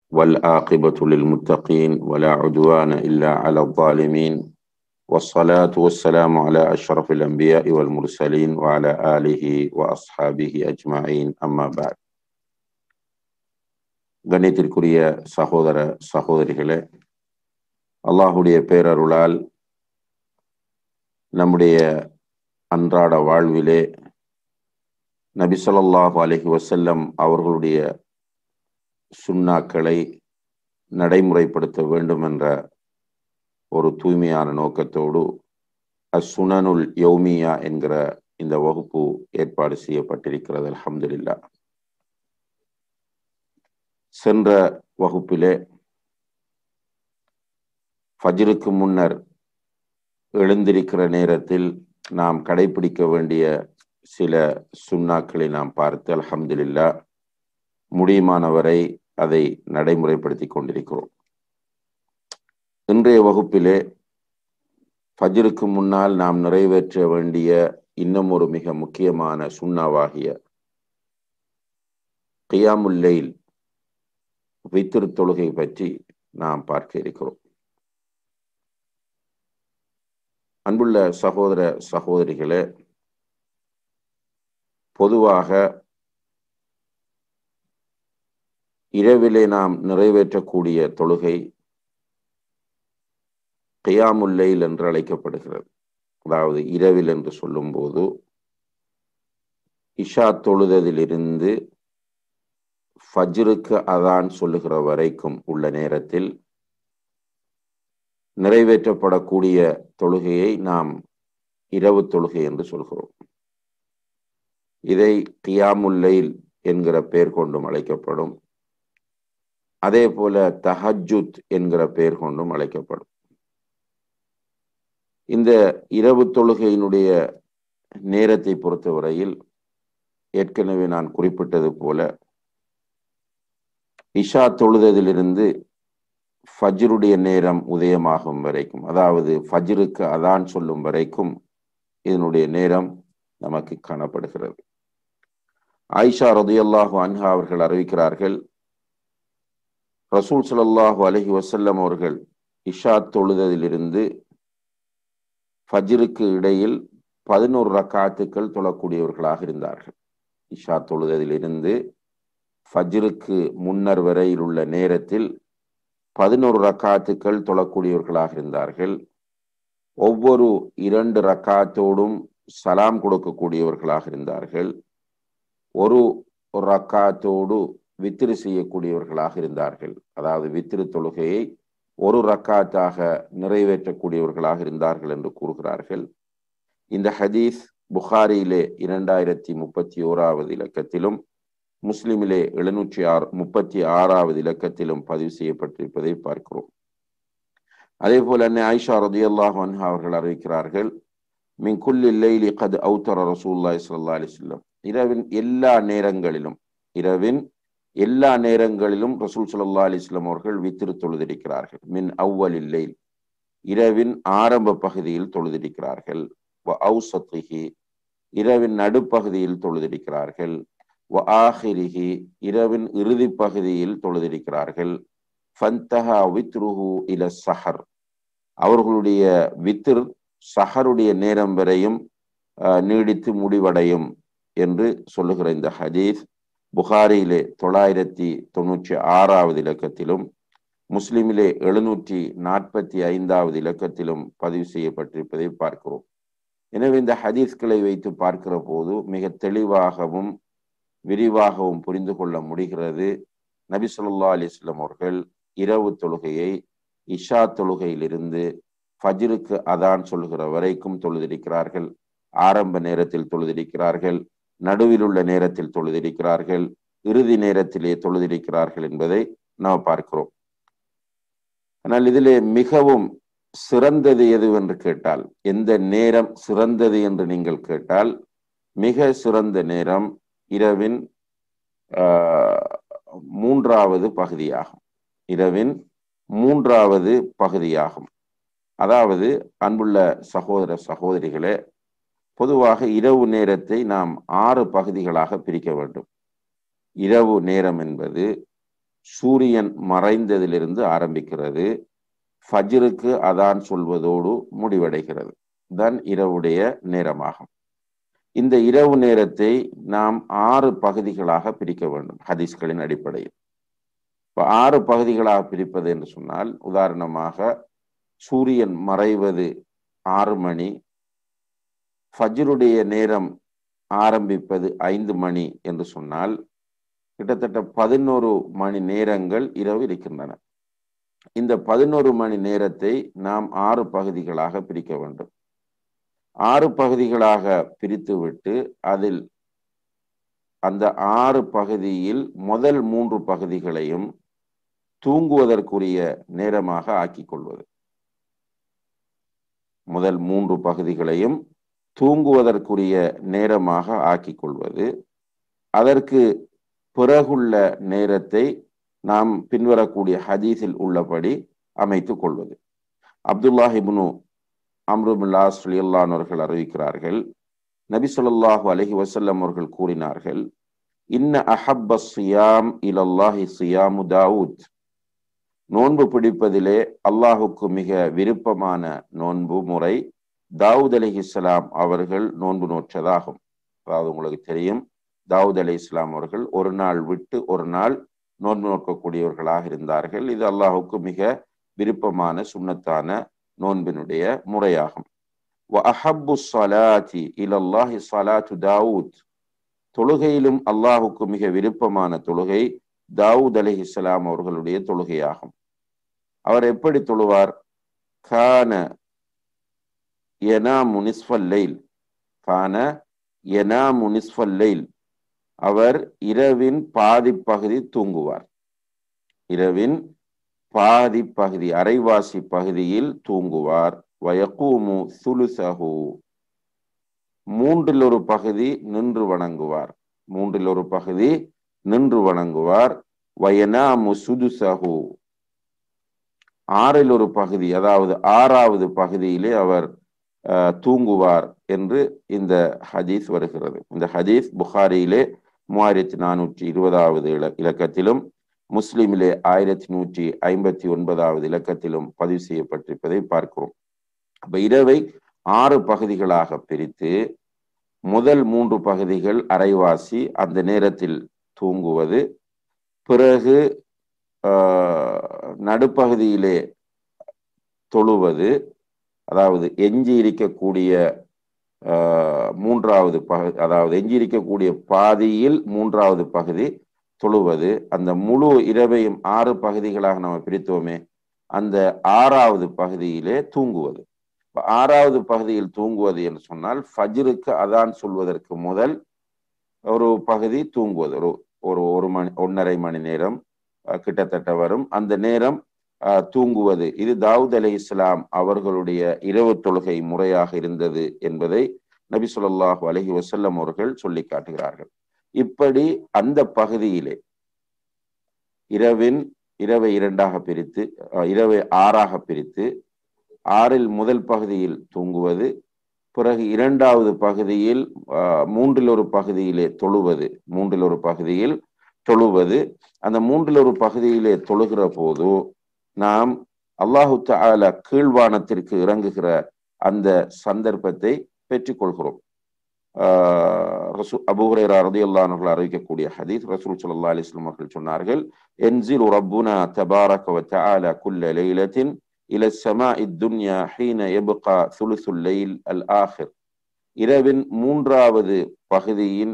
والعاقبة للمتقين ولا عدوان إلا على الظالمين والصلاة والسلام على أشرف الأنبياء والمرسلين وعلى آله وأصحابه أجمعين أما بعد கண்ணியத்திற்குரிய சகோதர சகோதரிகளே அல்லாஹுடைய பேரருளால் நம்முடைய அன்றாட வாழ்விலே நபி சொல்லாஹு அலஹி வசல்லம் அவர்களுடைய சுண்ணாக்களை நடைமுறைப்படுத்த வேண்டும் என்ற ஒரு தூய்மையான நோக்கத்தோடு அசுனனுல் யௌமியா என்கிற இந்த வகுப்பு ஏற்பாடு செய்யப்பட்டிருக்கிறது அலமதுல்லா சென்ற வகுப்பிலே ஃபஜ்ருக்கு முன்னர் எழுந்திருக்கிற நேரத்தில் நாம் கடைபிடிக்க வேண்டிய சில சுண்ணாக்களை நாம் பார்த்து அலமதுல்லா முடியுமானவரை அதை நடைமுறைப்படுத்தி கொண்டிருக்கிறோம் இன்றைய வகுப்பிலே ஃபஜ்ருக்கு முன்னால் நாம் நிறைவேற்ற வேண்டிய இன்னும் ஒரு மிக முக்கியமான சுண்ணாவாகிய கியாமுல்லைல் வித்திரு தொழுகை பற்றி நாம் பார்க்க இருக்கிறோம் அன்புள்ள சகோதர சகோதரிகளே பொதுவாக இரவிலே நாம் நிறைவேற்றக்கூடிய தொழுகை கியாமுல்லைல் என்று அழைக்கப்படுகிறது அதாவது இரவில் என்று சொல்லும்போது இஷா தொழுதலிலிருந்து ஃபஜ்ருக்கு அதான் சொல்லுகிற வரைக்கும் உள்ள நேரத்தில் நிறைவேற்றப்படக்கூடிய தொழுகையை நாம் இரவு தொழுகை என்று சொல்கிறோம் இதை கியாமுல்லைல் என்கிற பெயர் கொண்டும் அழைக்கப்படும் அதே போல தஹஜுத் என்கிற பெயர் கொண்டும் அழைக்கப்படும் இந்த இரவு தொழுகையினுடைய நேரத்தை பொறுத்தவரையில் ஏற்கனவே நான் குறிப்பிட்டது போல இஷா தொழுதலிலிருந்து ஃபஜ்ருடைய நேரம் உதயமாகும் வரைக்கும் அதாவது ஃபஜ்ருக்கு அதான் சொல்லும் வரைக்கும் இதனுடைய நேரம் நமக்கு காணப்படுகிறது ஆயிஷா ரதியல்லாஹு அன்ஹா அவர்கள் அறிவிக்கிறார்கள் ரசூல் சல்லாஹூ அலஹி வசல்லம் அவர்கள் இஷா தொழுதலிலிருந்து ஃபஜ்ருக்கு இடையில் பதினோரு ரக்காத்துக்கள் தொழக்கூடியவர்களாக இருந்தார்கள் இஷா தொழுதலிலிருந்து ஃபஜ்ருக்கு முன்னர் வரையில் உள்ள நேரத்தில் பதினோரு ரக்காத்துக்கள் தொழக்கூடியவர்களாக இருந்தார்கள் ஒவ்வொரு இரண்டு ரக்காத்தோடும் சலாம் கொடுக்கக்கூடியவர்களாக இருந்தார்கள் ஒரு ரக்காத்தோடு வித்திரு செய்யக்கூடியவர்களாக இருந்தார்கள் அதாவது வித்திரு தொழுகையை ஒரு ரக்காத்தாக நிறைவேற்றக்கூடியவர்களாக இருந்தார்கள் என்று கூறுகிறார்கள் இந்த ஹதீஸ் புகாரியிலே இரண்டாயிரத்தி முப்பத்தி ஓராவது இலக்கத்திலும் முஸ்லிமிலே எழுநூற்றி ஆறு முப்பத்தி ஆறாவது இலக்கத்திலும் பதிவு செய்யப்பட்டிருப்பதை பார்க்கிறோம் அதே போல அன்னை ஆயிஷா ரதியல்லாஹ் அன்ஹா அவர்கள் அறிவிக்கிறார்கள் மின் குல்லில்லைலி கத் அவுத்தர ரசூல்லாய் சல்லா அலிஸ்லம் இரவின் எல்லா நேரங்களிலும் இரவின் எல்லா நேரங்களிலும் ரசூல் சல்லா அலிஸ்லாம் அவர்கள் வித்திரு தொழுதிருக்கிறார்கள் மின் அவ்வலில்லை இரவின் ஆரம்ப பகுதியில் தொழுதிருக்கிறார்கள் அவுசத்திகி இரவின் நடுப்பகுதியில் தொழுதிருக்கிறார்கள் ஆஹிரிஹி இரவின் இறுதி பகுதியில் தொழுதிருக்கிறார்கள் ஃபந்தஹா வித்ருஹு இல சஹர் அவர்களுடைய வித்திர் சஹருடைய நேரம் வரையும் நீடித்து முடிவடையும் என்று சொல்லுகிற இந்த ஹதீஸ் புகாரியிலே தொள்ளாயிரத்தி தொண்ணூற்றி ஆறாவது இலக்கத்திலும் முஸ்லிமிலே எழுநூற்றி நாற்பத்தி ஐந்தாவது இலக்கத்திலும் பதிவு செய்யப்பட்டிருப்பதை பார்க்கிறோம் எனவே இந்த ஹதீஸ்களை வைத்து பார்க்கிற போது மிக தெளிவாகவும் விரிவாகவும் புரிந்து கொள்ள முடிகிறது நபி சொல்லா அலிஸ்லாம் அவர்கள் இரவு தொழுகையை இஷா தொழுகையிலிருந்து ஃபஜ்ருக்கு அதான் சொல்கிற வரைக்கும் தொழுதிருக்கிறார்கள் ஆரம்ப நேரத்தில் தொழுதிருக்கிறார்கள் நடுவில் உள்ள நேரத்தில் தொழுதிருக்கிறார்கள் இறுதி நேரத்திலே தொழுதிருக்கிறார்கள் என்பதை நாம் பார்க்கிறோம் ஆனால் இதிலே மிகவும் சிறந்தது எது என்று கேட்டால் எந்த நேரம் சிறந்தது என்று நீங்கள் கேட்டால் மிக சிறந்த நேரம் இரவின் மூன்றாவது பகுதியாகும் இரவின் மூன்றாவது பகுதியாகும் அதாவது அன்புள்ள சகோதர சகோதரிகளே பொதுவாக இரவு நேரத்தை நாம் ஆறு பகுதிகளாக பிரிக்க வேண்டும் இரவு நேரம் என்பது சூரியன் மறைந்ததிலிருந்து ஆரம்பிக்கிறது ஃபஜ்ருக்கு அதான் சொல்வதோடு முடிவடைகிறது தான் இரவுடைய நேரமாகும் இந்த இரவு நேரத்தை நாம் ஆறு பகுதிகளாக பிரிக்க வேண்டும் ஹதீஸ்களின் அடிப்படையில் இப்போ ஆறு பகுதிகளாக பிரிப்பது என்று சொன்னால் உதாரணமாக சூரியன் மறைவது ஆறு மணி ஃபஜ்ருடைய நேரம் ஆரம்பிப்பது ஐந்து மணி என்று சொன்னால் கிட்டத்தட்ட பதினோரு மணி நேரங்கள் இரவு இருக்கின்றன இந்த பதினோரு மணி நேரத்தை நாம் ஆறு பகுதிகளாக பிரிக்க வேண்டும் ஆறு பகுதிகளாக பிரித்துவிட்டு அதில் அந்த ஆறு பகுதியில் முதல் மூன்று பகுதிகளையும் தூங்குவதற்குரிய நேரமாக ஆக்கிக் கொள்வது முதல் மூன்று பகுதிகளையும் தூங்குவதற்குரிய நேரமாக ஆக்கிக் கொள்வது அதற்கு பிறகுள்ள நேரத்தை நாம் பின்வரக்கூடிய ஹதீஸில் உள்ளபடி அமைத்துக் கொள்வது அப்துல்லாஹிபுனு அம்ருபுல்லாஸ் அலியல்லான் அவர்கள் அறிவிக்கிறார்கள் நபி சொல்லாஹு அலஹி வசல்லம் அவர்கள் கூறினார்கள் இன்ன அஹப்ப சியாம் இலல்லாஹி சியாமு தாவூத் நோன்பு பிடிப்பதிலே அல்லாஹுக்கு மிக விருப்பமான நோன்பு முறை தாவூத் அலி இஸ்லாம் அவர்கள் நோன்பு நோற்றதாகும் அதாவது உங்களுக்கு தெரியும் தாவூத் அலி இஸ்லாம் அவர்கள் ஒரு நாள் விட்டு ஒரு நாள் நோன்பு நோக்கக்கூடியவர்களாக இருந்தார்கள் இது அல்லாஹுக்கு மிக விருப்பமான சுண்ணத்தான நோன்பினுடைய முறையாகும் அஹப்பு சலாத்தி இலல்லாஹி சலாத்து தாவூத் தொழுகையிலும் அல்லாஹுக்கு மிக விருப்பமான தொழுகை தாவூத் அலி இஸ்லாம் அவர்களுடைய தொழுகையாகும் அவர் எப்படி தொழுவார் கான எனா முனிஸ்ஃபல்லைல் கான எனா முனிஸ்ஃபல்லைல் அவர் இரவின் பாதி பகுதி தூங்குவார் இரவின் பாதி பகுதி அரைவாசி பகுதியில் தூங்குவார் வயக்கூமு சுலுசஹு மூன்றில் ஒரு பகுதி நின்று வணங்குவார் மூன்றில் ஒரு பகுதி நின்று வணங்குவார் வயனாமு சுதுசஹு ஆறில் ஒரு பகுதி அதாவது ஆறாவது பகுதியிலே அவர் தூங்குவார் என்று இந்த ஹதீஸ் வருகிறது இந்த ஹதீஸ் புகாரியிலே மூவாயிரத்தி நானூற்றி இருபதாவது இல இலக்கத்திலும் முஸ்லிமிலே ஆயிரத்தி நூற்றி ஐம்பத்தி ஒன்பதாவது இலக்கத்திலும் பதிவு செய்யப்பட்டிருப்பதை பார்க்கிறோம் அப்ப இரவை ஆறு பகுதிகளாக பிரித்து முதல் மூன்று பகுதிகள் அரைவாசி அந்த நேரத்தில் தூங்குவது பிறகு நடுப்பகுதியிலே தொழுவது அதாவது எஞ்சி இருக்கக்கூடிய மூன்றாவது பகுதி அதாவது எஞ்சி இருக்கக்கூடிய பாதியில் மூன்றாவது பகுதி தொழுவது அந்த முழு இரவையும் ஆறு பகுதிகளாக நம்ம பிரித்தோமே அந்த ஆறாவது பகுதியிலே தூங்குவது ஆறாவது பகுதியில் தூங்குவது என்று சொன்னால் ஃபஜ்ருக்கு அதான் சொல்வதற்கு முதல் ஒரு பகுதி தூங்குவது ஒரு ஒரு ஒரு மணி ஒன்றரை மணி நேரம் கிட்டத்தட்ட வரும் அந்த நேரம் தூங்குவது இது தாவூத் அலி இஸ்லாம் அவர்களுடைய இரவு தொழுகை முறையாக இருந்தது என்பதை நபி சொல்லாஹு அலஹி வசல்லம் அவர்கள் சொல்லி காட்டுகிறார்கள் இப்படி அந்த பகுதியிலே இரவின் இரவை இரண்டாக பிரித்து இரவை ஆறாக பிரித்து ஆறில் முதல் பகுதியில் தூங்குவது பிறகு இரண்டாவது பகுதியில் மூன்றில் ஒரு பகுதியிலே தொழுவது மூன்றில் ஒரு பகுதியில் தொழுவது அந்த மூன்றில் ஒரு பகுதியிலே தொழுகிற போது நாம் அல்லாஹு தால கீழ்வானத்திற்கு இறங்குகிற அந்த சந்தர்ப்பத்தை பெற்றுக்கொள்கிறோம் ரசூ அபுஹரேரா ரதியுல்லானவர்கள் அறிவிக்கக்கூடிய ஹதீஸ் ரசூல் சல்லா அலிஸ்லாம் அவர்கள் சொன்னார்கள் என்சில் ரப்புனா தபாரக வ தஆலா குல்ல லைலத்தின் இல السماء الدنيا حين يبقى ثلث الليل الآخر இரவின் மூன்றாவது பகுதியின்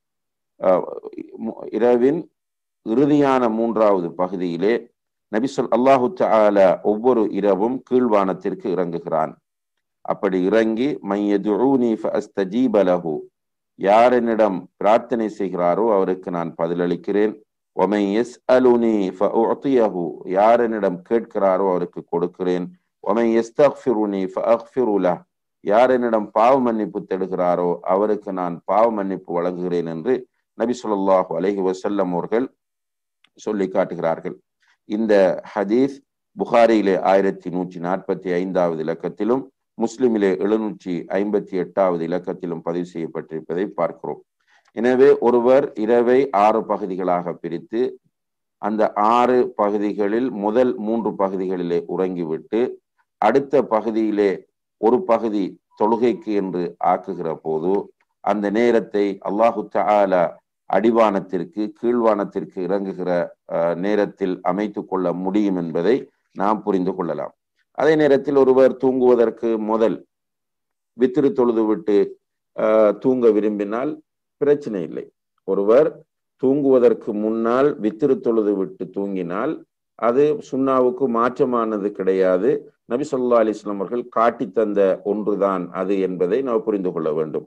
இரவின் இறுதியான மூன்றாவது பகுதியிலே நபிசல் அல்லாஹு தாலா ஒவ்வொரு இரவும் கீழ்வானத்திற்கு இறங்குகிறான் அப்படி இறங்கி மையதுஊனி ஃபஅஸ்தஜீபலஹு யார் என்னிடம் பிரார்த்தனை செய்கிறாரோ அவருக்கு நான் பதிலளிக்கிறேன் ஒமை எஸ் அலுனி ஃபஉத்தியஹு யார் என்னிடம் கேட்கிறாரோ அவருக்கு கொடுக்கிறேன் ஒமை எஸ்தக்ஃபிருனி ஃபஅக்ஃபிருலா யார் என்னிடம் பாவ மன்னிப்பு தேடுகிறாரோ அவருக்கு நான் பாவ மன்னிப்பு வழங்குகிறேன் என்று நபி சொல்லாஹு அலஹி வசல்லம் அவர்கள் சொல்லி காட்டுகிறார்கள் இந்த ஹதீஸ் புகாரியிலே ஆயிரத்தி நூற்றி நாற்பத்தி ஐந்தாவது இலக்கத்திலும் முஸ்லிமிலே எழுநூற்றி ஐம்பத்தி எட்டாவது இலக்கத்திலும் பதிவு செய்யப்பட்டிருப்பதை பார்க்கிறோம் எனவே ஒருவர் இரவை ஆறு பகுதிகளாக பிரித்து அந்த ஆறு பகுதிகளில் முதல் மூன்று பகுதிகளிலே உறங்கிவிட்டு அடுத்த பகுதியிலே ஒரு பகுதி தொழுகைக்கு என்று ஆக்குகிற போது அந்த நேரத்தை அல்லாஹு தாலா அடிவானத்திற்கு கீழ்வானத்திற்கு இறங்குகிற நேரத்தில் அமைத்து கொள்ள முடியும் என்பதை நாம் புரிந்து கொள்ளலாம் அதே நேரத்தில் ஒருவர் தூங்குவதற்கு முதல் வித்திரு தொழுது விட்டு தூங்க விரும்பினால் பிரச்சனை இல்லை ஒருவர் தூங்குவதற்கு முன்னால் வித்திரு தொழுது விட்டு தூங்கினால் அது சுண்ணாவுக்கு மாற்றமானது கிடையாது நபி சொல்லா அலிஸ்லாம் அவர்கள் காட்டி தந்த ஒன்றுதான் அது என்பதை நாம் புரிந்து கொள்ள வேண்டும்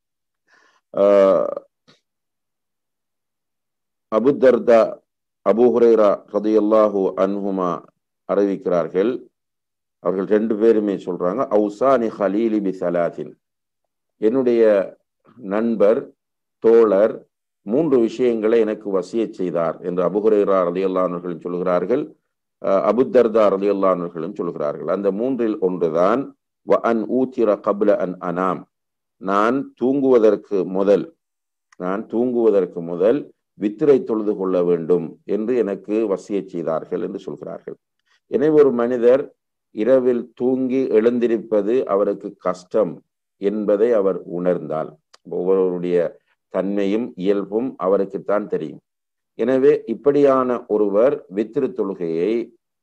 அபுதர்தா அபு ஹுரேரா ரதியல்லாஹு அன்ஹுமா அறிவிக்கிறார்கள் அவர்கள் ரெண்டு பேருமே சொல்றாங்க அவுசானி ஹலீலி பி சலாத்தின் என்னுடைய நண்பர் தோழர் மூன்று விஷயங்களை எனக்கு வசிய செய்தார் என்று அபுஹுரேரா ரதியல்லானவர்கள் சொல்கிறார்கள் அபுத்தர்தா ரதியல்லானவர்களும் சொல்கிறார்கள் அந்த மூன்றில் ஒன்றுதான் வ அன் ஊத்திர கபில அன் அனாம் நான் தூங்குவதற்கு முதல் நான் தூங்குவதற்கு முதல் வித்திரை தொழுது கொள்ள வேண்டும் என்று எனக்கு வசிய செய்தார்கள் என்று சொல்கிறார்கள் எனவே ஒரு மனிதர் இரவில் தூங்கி எழுந்திருப்பது அவருக்கு கஷ்டம் என்பதை அவர் உணர்ந்தால் ஒவ்வொருவருடைய தன்மையும் இயல்பும் அவருக்குத்தான் தெரியும் எனவே இப்படியான ஒருவர் வித்திரு தொழுகையை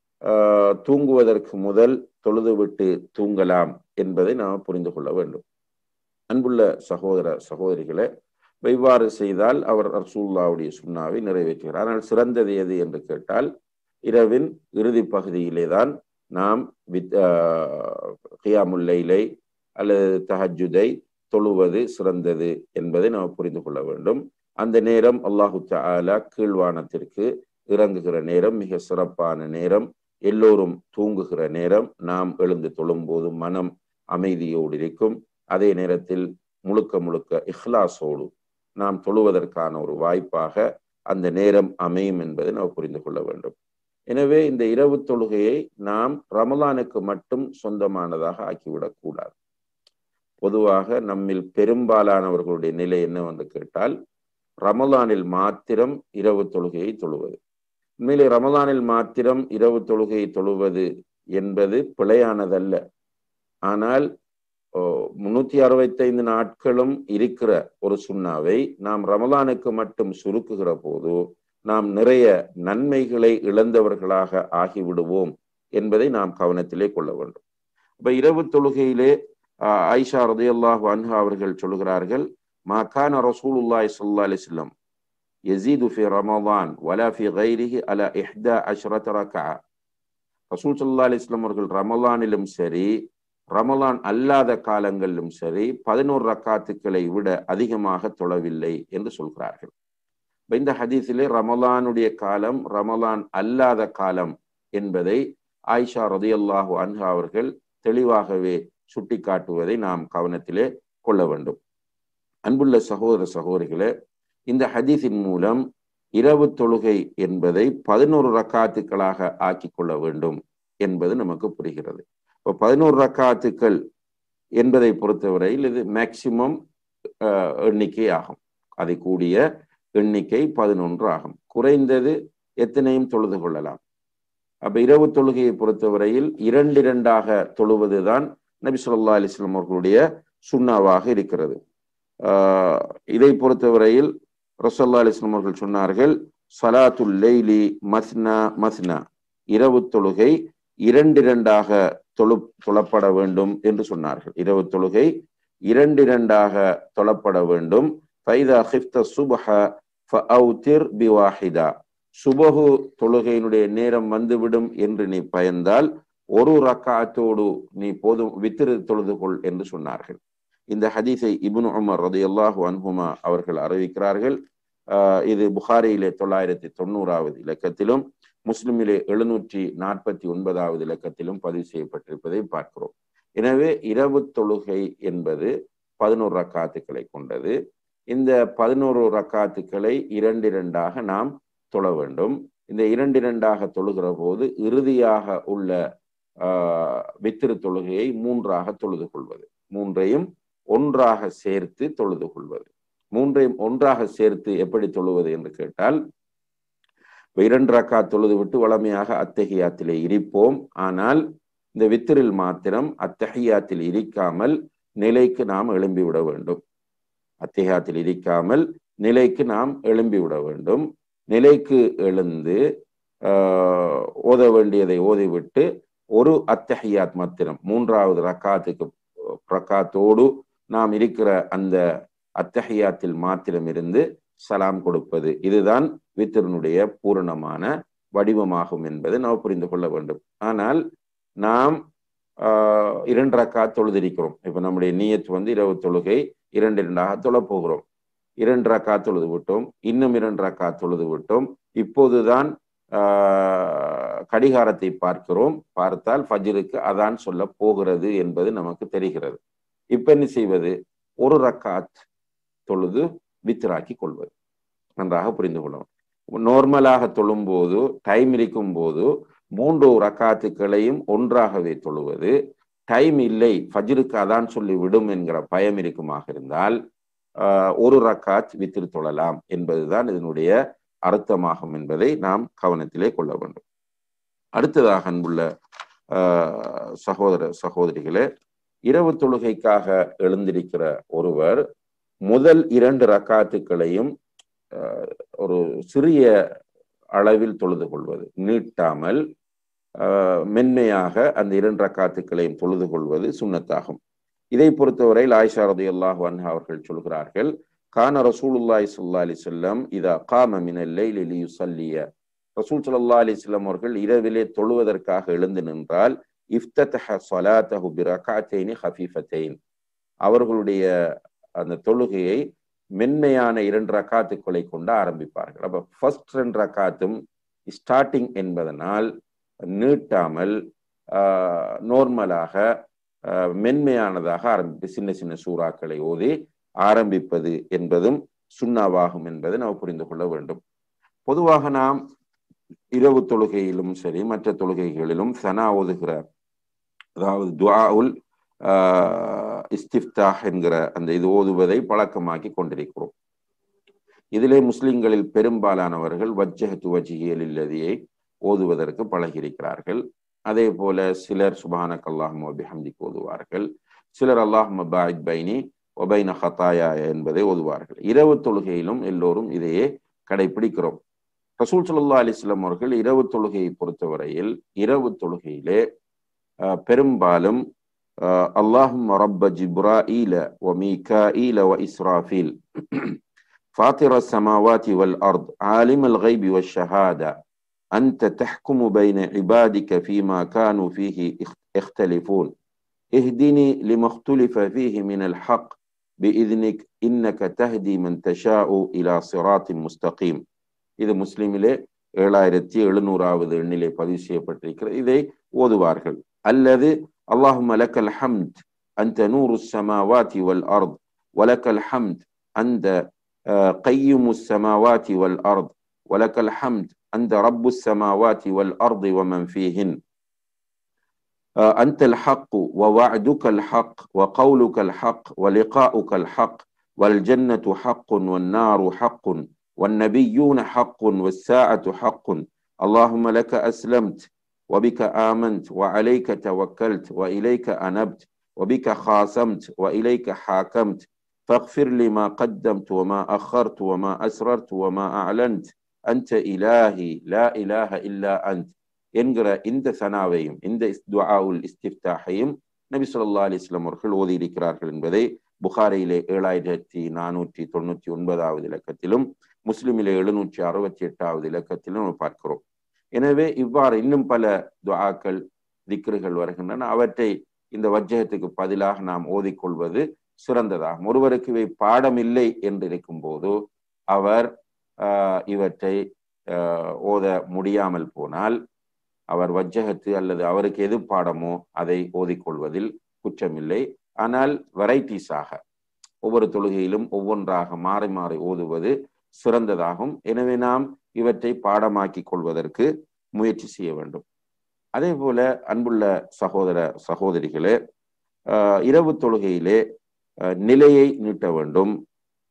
தூங்குவதற்கு முதல் தொழுதுவிட்டு தூங்கலாம் என்பதை நாம் புரிந்து கொள்ள வேண்டும் அன்புள்ள சகோதர சகோதரிகளை இவ்வாறு செய்தால் அவர் ரசூல்லாவுடைய சுண்ணாவை நிறைவேற்றுகிறார் ஆனால் சிறந்தது எது என்று கேட்டால் இரவின் இறுதி பகுதியிலே தான் நாம் வித் கியாமுல்லைலை அல்லது தஹஜுதை தொழுவது சிறந்தது என்பதை நாம் புரிந்து கொள்ள வேண்டும் அந்த நேரம் அல்லாஹு தாலா கீழ்வானத்திற்கு இறங்குகிற நேரம் மிக சிறப்பான நேரம் எல்லோரும் தூங்குகிற நேரம் நாம் எழுந்து தொழும்போது மனம் அமைதியோடு இருக்கும் அதே நேரத்தில் முழுக்க முழுக்க இஹ்லாஸோடு நாம் தொழுவதற்கான ஒரு வாய்ப்பாக அந்த நேரம் அமையும் என்பதை நாம் புரிந்து கொள்ள வேண்டும் எனவே இந்த இரவு தொழுகையை நாம் ரமலானுக்கு மட்டும் சொந்தமானதாக ஆக்கிவிடக் கூடாது பொதுவாக நம்மில் பெரும்பாலானவர்களுடைய நிலை என்னவென்று கேட்டால் ரமலானில் மாத்திரம் இரவு தொழுகையை தொழுவது உண்மையிலே ரமலானில் மாத்திரம் இரவு தொழுகையை தொழுவது என்பது பிழையானதல்ல ஆனால் முன்னூத்தி அறுபத்தைந்து நாட்களும் இருக்கிற ஒரு சுண்ணாவை நாம் ரமலானுக்கு மட்டும் சுருக்குகிற போது நாம் நிறைய நன்மைகளை இழந்தவர்களாக ஆகிவிடுவோம் என்பதை நாம் கவனத்திலே கொள்ள வேண்டும் இப்ப இரவு தொழுகையிலே ஆயிஷா ரதையல்லாஹ் அன்ஹா அவர்கள் சொல்கிறார்கள் மா கான ரசூலுல்லாய் சல்லா அலிஸ்லம் يزيد في رمضان ولا في غيره على إحدى عشرة ركعة ரசூல் சல்லா அலிஸ்லாம் அவர்கள் ரமலானிலும் சரி ரமலான் அல்லாத காலங்களிலும் சரி பதினோரு ரக்காத்துக்களை விட அதிகமாக தொழவில்லை என்று சொல்கிறார்கள் இந்த ஹதீஸிலே ரமலானுடைய காலம் ரமலான் அல்லாத காலம் என்பதை ஆயிஷா ரதியல்லாஹு அன்ஹா அவர்கள் தெளிவாகவே சுட்டி காட்டுவதை நாம் கவனத்திலே கொள்ள வேண்டும் அன்புள்ள சகோதர சகோதரிகளே இந்த ஹதீஸின் மூலம் இரவு தொழுகை என்பதை பதினோரு ரக்காத்துக்களாக ஆக்கி கொள்ள வேண்டும் என்பது நமக்கு புரிகிறது இப்போ பதினோரு ரக்காத்துக்கள் என்பதை பொறுத்தவரையில் இது மேக்சிமம் எண்ணிக்கை ஆகும் அதை கூடிய எண்ணிக்கை பதினொன்று ஆகும் குறைந்தது எத்தனையும் தொழுது கொள்ளலாம் அப்ப இரவு தொழுகையை பொறுத்தவரையில் இரண்டு இரண்டாக தொழுவதுதான் நபி சொல்லா அலிஸ்லாம் அவர்களுடைய சுண்ணாவாக இருக்கிறது ஆஹ் இதை பொறுத்தவரையில் ரசல்லா அலிஸ்லாம் அவர்கள் சொன்னார்கள் சலாத்துல் லெய்லி மஸ்னா மஸ்னா இரவு தொழுகை இரண்டு இரண்டாக தொழு தொழப்பட வேண்டும் என்று சொன்னார்கள் இரவு தொழுகை இரண்டு இரண்டாக தொழப்பட வேண்டும் ஃபைதா ஹிஃப்த சுபஹ ஃபஅவுதிர் பிவாஹிதா சுபஹு தொழுகையினுடைய நேரம் வந்துவிடும் என்று நீ பயந்தால் ஒரு ரக்காத்தோடு நீ போதும் வித்திரு தொழுது கொள் என்று சொன்னார்கள் இந்த ஹதீஸை இபுன் உமர் ரதி அல்லாஹு அன்ஹுமா அவர்கள் அறிவிக்கிறார்கள் இது புகாரியிலே தொள்ளாயிரத்தி தொண்ணூறாவது இலக்கத்திலும் முஸ்லிமிலே எழுநூற்றி நாற்பத்தி ஒன்பதாவது இலக்கத்திலும் பதிவு செய்யப்பட்டிருப்பதை பார்க்கிறோம் எனவே இரவு தொழுகை என்பது பதினோரு ரக்காத்துக்களை கொண்டது இந்த பதினோரு ரக்காத்துக்களை இரண்டு இரண்டாக நாம் தொழ வேண்டும் இந்த இரண்டு இரண்டாக தொழுகிற போது இறுதியாக உள்ள வித்திரு தொழுகையை மூன்றாக தொழுது கொள்வது மூன்றையும் ஒன்றாக சேர்த்து தொழுது கொள்வது மூன்றையும் ஒன்றாக சேர்த்து எப்படி தொழுவது என்று கேட்டால் இப்ப இரண்டு ரக்கா தொழுது விட்டு வளமையாக அத்தஹியாத்திலே இருப்போம் ஆனால் இந்த வித்திரில் மாத்திரம் அத்தஹியாத்தில் இருக்காமல் நிலைக்கு நாம் எழும்பி விட வேண்டும் அத்தஹியாத்தில் இருக்காமல் நிலைக்கு நாம் எழும்பி விட வேண்டும் நிலைக்கு எழுந்து ஓத வேண்டியதை ஓதிவிட்டு ஒரு அத்தஹியாத் மாத்திரம் மூன்றாவது ரக்காத்துக்கு ரக்காத்தோடு நாம் இருக்கிற அந்த அத்தஹியாத்தில் மாத்திரம் இருந்து சலாம் கொடுப்பது இதுதான் வித்திரனுடைய பூரணமான வடிவமாகும் என்பதை நாம் புரிந்து கொள்ள வேண்டும் ஆனால் நாம் இரண்டு ரக்கா தொழுதிருக்கிறோம் இப்ப நம்முடைய நீயத் வந்து இரவு தொழுகை இரண்டு இரண்டாக தொழப் போகிறோம் இரண்டு ரக்கா தொழுது விட்டோம் இன்னும் இரண்டு ரக்கா தொழுது விட்டோம் இப்போதுதான் கடிகாரத்தை பார்க்கிறோம் பார்த்தால் ஃபஜ்ருக்கு அதான் சொல்ல போகிறது என்பது நமக்கு தெரிகிறது இப்ப என்ன செய்வது ஒரு ரக்காத் தொழுது வித்ராக்கி கொள்வது நன்றாக புரிந்து கொள்ளவும் நார்மலாக தொழும்போது டைம் இருக்கும் போது மூன்று ரக்காத்துக்களையும் ஒன்றாகவே தொழுவது டைம் இல்லை ஃபஜ்ருக்கு அதான் சொல்லி விடும் என்கிற பயம் இருக்குமாக இருந்தால் ஒரு ரக்காத் வித்திரு தொழலாம் என்பதுதான் இதனுடைய அர்த்தமாகும் என்பதை நாம் கவனத்திலே கொள்ள வேண்டும் அடுத்ததாக அன்புள்ள சகோதர சகோதரிகளே இரவு தொழுகைக்காக எழுந்திருக்கிற ஒருவர் முதல் இரண்டு ரக்காத்துக்களையும் ஒரு சிறிய அளவில் தொழுது கொள்வது நீட்டாமல் மென்மையாக அந்த இரண்டு ரக்காத்துக்களையும் தொழுது கொள்வது சுண்ணத்தாகும் இதை பொறுத்தவரையில் ஆயிஷா ரதி அல்லாஹ் அன்ஹா அவர்கள் சொல்கிறார்கள் கான ரசூலுல்லாய் சுல்லா அலி சொல்லம் இதா காம மினல்லை லியுசல்லிய ரசூல் சல்லா அலி சொல்லம் அவர்கள் இரவிலே தொழுவதற்காக எழுந்து நின்றால் இஃப்தஹ சொலாத்தஹு பிரகாத்தேனி ஹஃபீஃபத்தைன் அவர்களுடைய அந்த தொழுகையை மென்மையான இரண்டு ரக்காத்துக்களை கொண்டு ஆரம்பிப்பார்கள் அப்ப ஃபர்ஸ்ட் ரெண்டு ரக்காத்தும் ஸ்டார்டிங் என்பதனால் நீட்டாமல் நோர்மலாக மென்மையானதாக ஆரம்பித்து சின்ன சின்ன சூறாக்களை ஓதி ஆரம்பிப்பது என்பதும் சுண்ணாவாகும் என்பதை நாம் புரிந்து கொள்ள வேண்டும் பொதுவாக நாம் இரவு தொழுகையிலும் சரி மற்ற தொழுகைகளிலும் சனா ஓதுகிற அதாவது துவாவுல் இஸ்திஃப்தாஹ் என்கிற அந்த இது ஓதுவதை பழக்கமாக்கி கொண்டிருக்கிறோம் இதிலே முஸ்லிம்களில் பெரும்பாலானவர்கள் வஜ்ஜஹத்து வஜியல் இல்லதியை ஓதுவதற்கு பழகியிருக்கிறார்கள் அதே போல சிலர் சுபானக் அல்லாஹ் அபிஹம்திக்கு ஓதுவார்கள் சிலர் அல்லாஹ் மபாயித் பைனி ஒபைன ஹத்தாயா என்பதை ஓதுவார்கள் இரவு தொழுகையிலும் எல்லோரும் இதையே கடைபிடிக்கிறோம் ரசூல் சல்லா அலிஸ்லாம் அவர்கள் இரவு தொழுகையை பொறுத்தவரையில் இரவு தொழுகையிலே பெரும்பாலும் اللهم رب جبرائيل وميكائيل وإسرافيل فاطر السماوات والأرض عالم الغيب والشهادة أنت تحكم بين عبادك فيما كانوا فيه يختلفون اهدني لما اختلف فيه من الحق بإذنك إنك تهدي من تشاء إلى صراط مستقيم இது முஸ்லிமிலே ஏழாயிரத்தி எழுநூறாவது எண்ணிலே பதிவு செய்யப்பட்டிருக்கிறது இதை ஓதுவார்கள் அல்லது اللهم لك الحمد أنت نور السماوات والأرض ولك الحمد أنت قيم السماوات والأرض ولك الحمد أنت رب السماوات والأرض ومن فيهن أنت الحق ووعدك الحق وقولك الحق ولقاؤك الحق والجنة حق والنار حق والنبيون حق والساعة حق اللهم لك أسلمت وبك آمنت وعليك توكلت وإليك أنبت وبك خاصمت وإليك حاكمت فاغفر لي ما قدمت وما أخرت وما أسررت وما أعلنت أنت إلهي لا إله إلا أنت என்கிற இந்த சனாவையும் இந்த துஆவுல் இஸ்திஃப்தாஹையும் நபி சொல்லா அலிஸ்லாம் அவர்கள் ஓதியிருக்கிறார்கள் என்பதை புகாரியிலே ஏழாயிரத்தி நானூற்றி தொண்ணூற்றி ஒன்பதாவது இலக்கத்திலும் முஸ்லிமிலே எழுநூற்றி அறுபத்தி எட்டாவது இலக்கத்திலும் பார்க்கிறோம் எனவே இவ்வாறு இன்னும் பல துஆக்கள் திக்ருகள் வருகின்றன அவற்றை இந்த வஜ்ஜகத்துக்கு பதிலாக நாம் ஓதிக்கொள்வது சிறந்ததாகும் ஒருவருக்கு இவை பாடம் இல்லை என்று இருக்கும் போது அவர் இவற்றை ஓத முடியாமல் போனால் அவர் வஜ்ஜகத்து அல்லது அவருக்கு எது பாடமோ அதை ஓதிக்கொள்வதில் குற்றமில்லை ஆனால் வெரைட்டிஸாக ஒவ்வொரு தொழுகையிலும் ஒவ்வொன்றாக மாறி மாறி ஓதுவது சிறந்ததாகும் எனவே நாம் இவற்றை பாடமாக்கி கொள்வதற்கு முயற்சி செய்ய வேண்டும் அதே போல அன்புள்ள சகோதர சகோதரிகளே இரவு தொழுகையிலே நிலையை நீட்ட வேண்டும்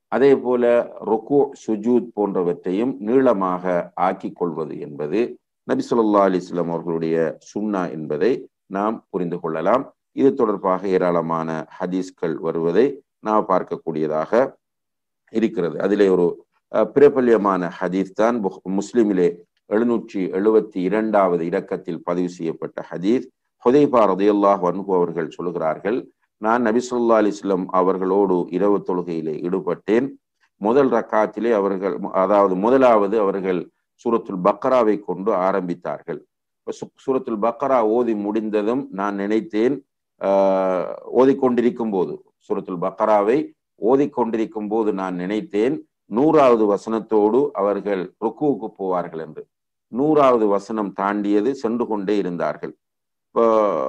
அதே போல ருக்கு சுஜூத் போன்றவற்றையும் நீளமாக ஆக்கிக் கொள்வது என்பது நபி சொல்லா அலிஸ்லாம் அவர்களுடைய சுன்னா என்பதை நாம் புரிந்து கொள்ளலாம் இது தொடர்பாக ஏராளமான ஹதீஸ்கள் வருவதை நாம் பார்க்கக்கூடியதாக இருக்கிறது அதிலே ஒரு பிரபல்யமான ஹதீஸ் தான் முஸ்லிமிலே எழுநூற்றி எழுபத்தி இரண்டாவது இலக்கத்தில் பதிவு செய்யப்பட்ட ஹதீஸ் ஹுதைபா ரதையுல்லாஹ் வன்ஹு அவர்கள் சொல்கிறார்கள் நான் நபி சொல்லா அலிஸ்லம் அவர்களோடு இரவு தொழுகையிலே ஈடுபட்டேன் முதல் ரக்காத்திலே அவர்கள் அதாவது முதலாவது அவர்கள் சூரத்துல் பக்கராவை கொண்டு ஆரம்பித்தார்கள் சூரத்துல் பக்கரா ஓதி முடிந்ததும் நான் நினைத்தேன் ஆஹ் ஓதிக்கொண்டிருக்கும் போது சூரத்துல் பக்கராவை ஓதிக்கொண்டிருக்கும் போது நான் நினைத்தேன் நூறாவது வசனத்தோடு அவர்கள் ருக்குவுக்கு போவார்கள் என்று நூறாவது வசனம் தாண்டியது சென்று கொண்டே இருந்தார்கள் இப்போ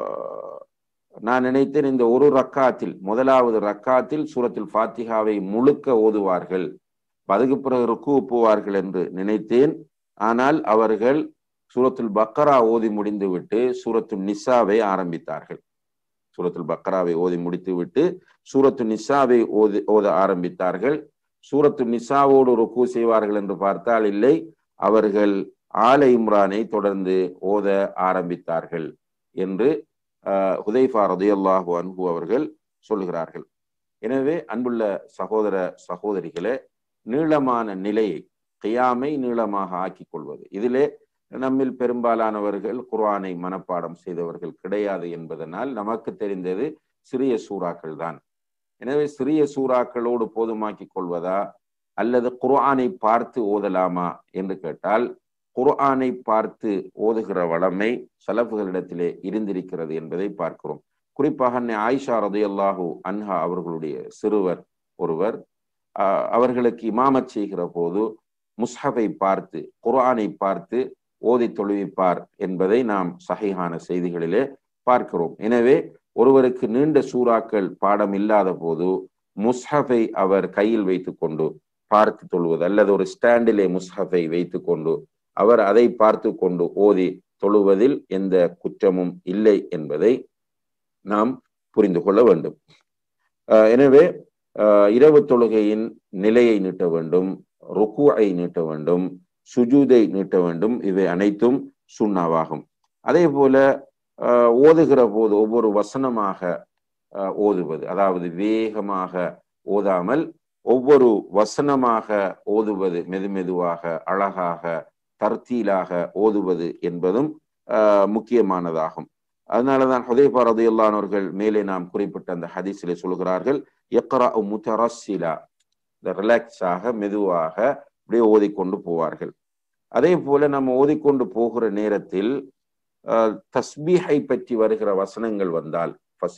நான் நினைத்தேன் இந்த ஒரு ரக்காத்தில் முதலாவது ரக்காத்தில் சூரத்தில் ஃபாத்திகாவை முழுக்க ஓதுவார்கள் அதுக்கு பிறகு ருக்கு போவார்கள் என்று நினைத்தேன் ஆனால் அவர்கள் சூரத்துல் பக்கரா ஓதி முடிந்து விட்டு சூரத்துல் நிசாவை ஆரம்பித்தார்கள் சூரத்துல் பக்கராவை ஓதி முடித்து விட்டு சூரத்து நிசாவை ஓதி ஓத ஆரம்பித்தார்கள் சூரத்து நிசாவோடு ருக்கு செய்வார்கள் என்று பார்த்தால் இல்லை அவர்கள் ஆல இம்ரானை தொடர்ந்து ஓத ஆரம்பித்தார்கள் என்று ஹுதைஃபா ரதையல்லாஹு அன்பு அவர்கள் சொல்லுகிறார்கள் எனவே அன்புள்ள சகோதர சகோதரிகளே நீளமான நிலையை கியாமை நீளமாக ஆக்கிக் கொள்வது இதிலே நம்மில் பெரும்பாலானவர்கள் குர்ஆனை மனப்பாடம் செய்தவர்கள் கிடையாது என்பதனால் நமக்கு தெரிந்தது சிறிய சூறாக்கள் தான் எனவே சிறிய சூறாக்களோடு போதுமாக்கிக் கொள்வதா அல்லது குர்ஆனை பார்த்து ஓதலாமா என்று கேட்டால் குர்ஆனை பார்த்து ஓதுகிற வளமை சலப்புகளிடத்திலே இருந்திருக்கிறது என்பதை பார்க்கிறோம் குறிப்பாக ஆயிஷா ரதையல்லாஹு அன்ஹா அவர்களுடைய சிறுவர் ஒருவர் அவர்களுக்கு இமாமத் செய்கிற போது முஸ்ஹபை பார்த்து குர்ஆனை பார்த்து ஓதி தொழுவிப்பார் என்பதை நாம் சகையான செய்திகளிலே பார்க்கிறோம் எனவே ஒருவருக்கு நீண்ட சூறாக்கள் பாடம் இல்லாத போது முஸ்ஹபை அவர் கையில் வைத்து கொண்டு பார்த்து தொழுவது அல்லது ஒரு ஸ்டாண்டிலே முஸ்ஹபை வைத்து கொண்டு அவர் அதை பார்த்து கொண்டு ஓதி தொழுவதில் எந்த குற்றமும் இல்லை என்பதை நாம் புரிந்து கொள்ள வேண்டும் எனவே இரவு தொழுகையின் நிலையை நீட்ட வேண்டும் ருக்குஐ நீட்ட வேண்டும் சுஜூதை நீட்ட வேண்டும் இவை அனைத்தும் சுண்ணாவாகும் அதே போல ஓதுகிற போது ஒவ்வொரு வசனமாக ஓதுவது அதாவது வேகமாக ஓதாமல் ஒவ்வொரு வசனமாக ஓதுவது மெதுமெதுவாக அழகாக தர்த்தீலாக ஓதுவது என்பதும் முக்கியமானதாகும் அதனாலதான் ஹுதைபா ரதையுல்லானவர்கள் மேலே நாம் குறிப்பிட்ட அந்த ஹதீஸிலே சொல்கிறார்கள் எக்ரா முத்தரசிலா இந்த ரிலாக்ஸாக மெதுவாக அப்படியே ஓதிக்கொண்டு போவார்கள் அதே போல நம்ம ஓதிக்கொண்டு போகிற நேரத்தில் தஸ்பீஹை பற்றி வருகிற வசனங்கள் வந்தால்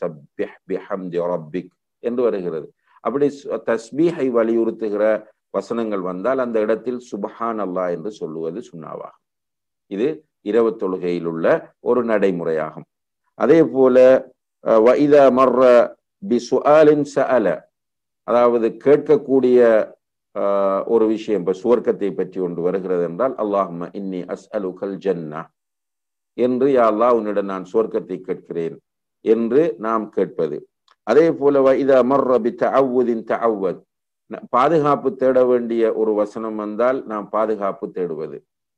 என்று வருகிறது அப்படி தஸ்பீஹை வலியுறுத்துகிற வசனங்கள் வந்தால் அந்த இடத்தில் சுபஹான் அல்லா என்று சொல்லுவது சுண்ணாவாகும் இது இரவு தொழுகையில் உள்ள ஒரு நடைமுறையாகும் அதே போல வைத மர்ற பி சுஆலின் சஅல அதாவது கேட்கக்கூடிய ஒரு விஷயம் இப்ப சுவர்க்கத்தை பற்றி ஒன்று வருகிறது என்றால் அல்லாஹும இன்னி அஸ் அலுகல் ஜன்னா என்று யா அல்லாஹ் உன்னிடம் நான் சுவர்க்கத்தை கேட்கிறேன் என்று நாம் கேட்பது அதே போல வைத மர்ற பி தஅவுதின் தஅவத் பாதுகாப்பு தேட வேண்டிய ஒரு வசனம் வந்தால் நாம் பாதுகாப்பு தேடுவது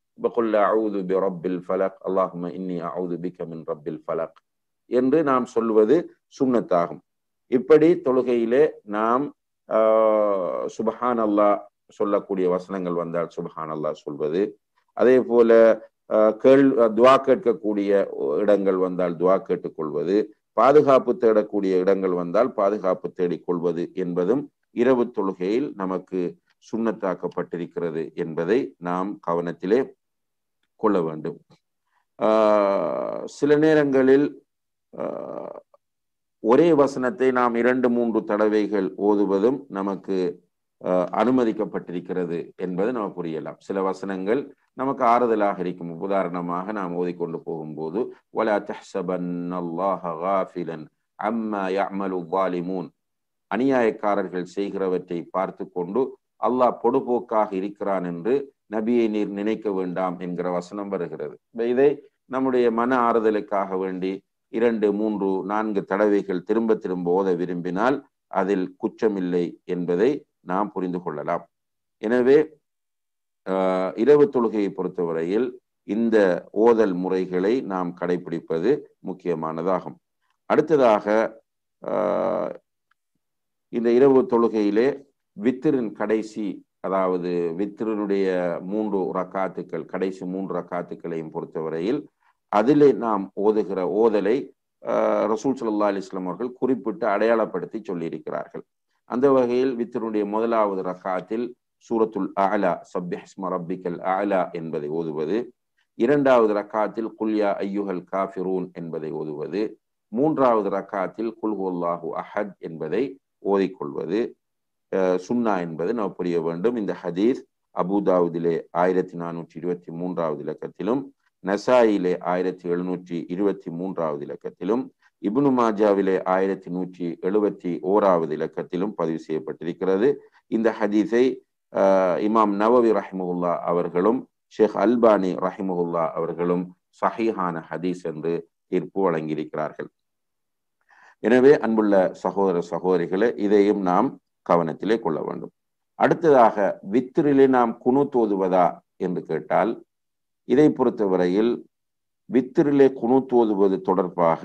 அல்லாஹும இன்னி அவுது பிக மின் ரப்பில் ஃபலக் என்று நாம் சொல்வது சுண்ணத்தாகும் இப்படி தொழுகையிலே நாம் சுபஹான் அல்லாஹ் சொல்லக்கூடிய வசனங்கள் வந்தால் சுபஹான் அல்லாஹ் சொல்வது அதே போல கேள் துவா கேட்கக்கூடிய இடங்கள் வந்தால் துவா கேட்டுக்கொள்வது பாதுகாப்பு தேடக்கூடிய இடங்கள் வந்தால் பாதுகாப்பு தேடிக்கொள்வது என்பதும் இரவு தொழுகையில் நமக்கு சுண்ணத்தாக்கப்பட்டிருக்கிறது என்பதை நாம் கவனத்திலே கொள்ள வேண்டும் சில நேரங்களில் ஒரே வசனத்தை நாம் இரண்டு மூன்று தடவைகள் ஓதுவதும் நமக்கு அனுமதிக்கப்பட்டிருக்கிறது என்பது நம்ம புரியலாம் சில வசனங்கள் நமக்கு ஆறுதலாக இருக்கும் உதாரணமாக நாம் ஓதிக்கொண்டு போகும்போது வலா தஹ்சபன்னல்லாஹ காஃபிலன் அம்மா யஅமலு ظالمون அநியாயக்காரர்கள் செய்கிறவற்றை பார்த்து கொண்டு அல்லாஹ் பொடுபோக்காக இருக்கிறான் என்று நபியை நீர் நினைக்க வேண்டாம் என்கிற வசனம் வருகிறது இதை நம்முடைய மன ஆறுதலுக்காக வேண்டி இரண்டு மூன்று நான்கு தடவைகள் திரும்ப திரும்ப ஓத விரும்பினால் அதில் குற்றமில்லை என்பதை நாம் புரிந்து கொள்ளலாம் எனவே இரவு தொழுகையை பொறுத்தவரையில் இந்த ஓதல் முறைகளை நாம் கடைபிடிப்பது முக்கியமானதாகும் அடுத்ததாக இந்த இரவு தொழுகையிலே வித்திரின் கடைசி அதாவது வித்திரனுடைய மூன்று ரக்காத்துக்கள் கடைசி மூன்று ரக்காத்துக்களையும் பொறுத்தவரையில் அதிலே நாம் ஓதுகிற ஓதலை ரசூல் சல்லா அலிஸ்லாம் அவர்கள் குறிப்பிட்டு அடையாளப்படுத்தி சொல்லியிருக்கிறார்கள் அந்த வகையில் வித்தருடைய முதலாவது ரக்காத்தில் சூரத்துல் அலா சப்யஹ்ஸ்ம ரப்பிக்கல் அலா என்பதை ஓதுவது இரண்டாவது ரக்காத்தில் குல்யா ஐயுஹல் காஃபிரூன் என்பதை ஓதுவது மூன்றாவது ரக்காத்தில் குல்ஹுல்லாஹு அஹத் என்பதை ஓதிக்கொள்வது சுன்னா என்பது நாம் புரிய வேண்டும் இந்த ஹதீஸ் அபுதாவுதிலே ஆயிரத்தி நானூற்றி இருபத்தி மூன்றாவது இலக்கத்திலும் நசாயிலே ஆயிரத்தி எழுநூற்றி இருபத்தி மூன்றாவது இலக்கத்திலும் இப்னு மாஜாவிலே ஆயிரத்தி நூற்றி எழுபத்தி ஓராவது இலக்கத்திலும் பதிவு செய்யப்பட்டிருக்கிறது இந்த ஹதீஸை இமாம் நவவி ரஹிமுல்லா அவர்களும் ஷேக் அல்பானி ரஹிமுல்லா அவர்களும் சஹீஹான ஹதீஸ் என்று தீர்ப்பு வழங்கியிருக்கிறார்கள் எனவே அன்புள்ள சகோதர சகோதரிகளை இதையும் நாம் கவனத்திலே கொள்ள வேண்டும் அடுத்ததாக வித்திரிலே நாம் குணு தோதுவதா என்று கேட்டால் இதை பொறுத்தவரையில் வித்திரிலே குணு தோதுவது தொடர்பாக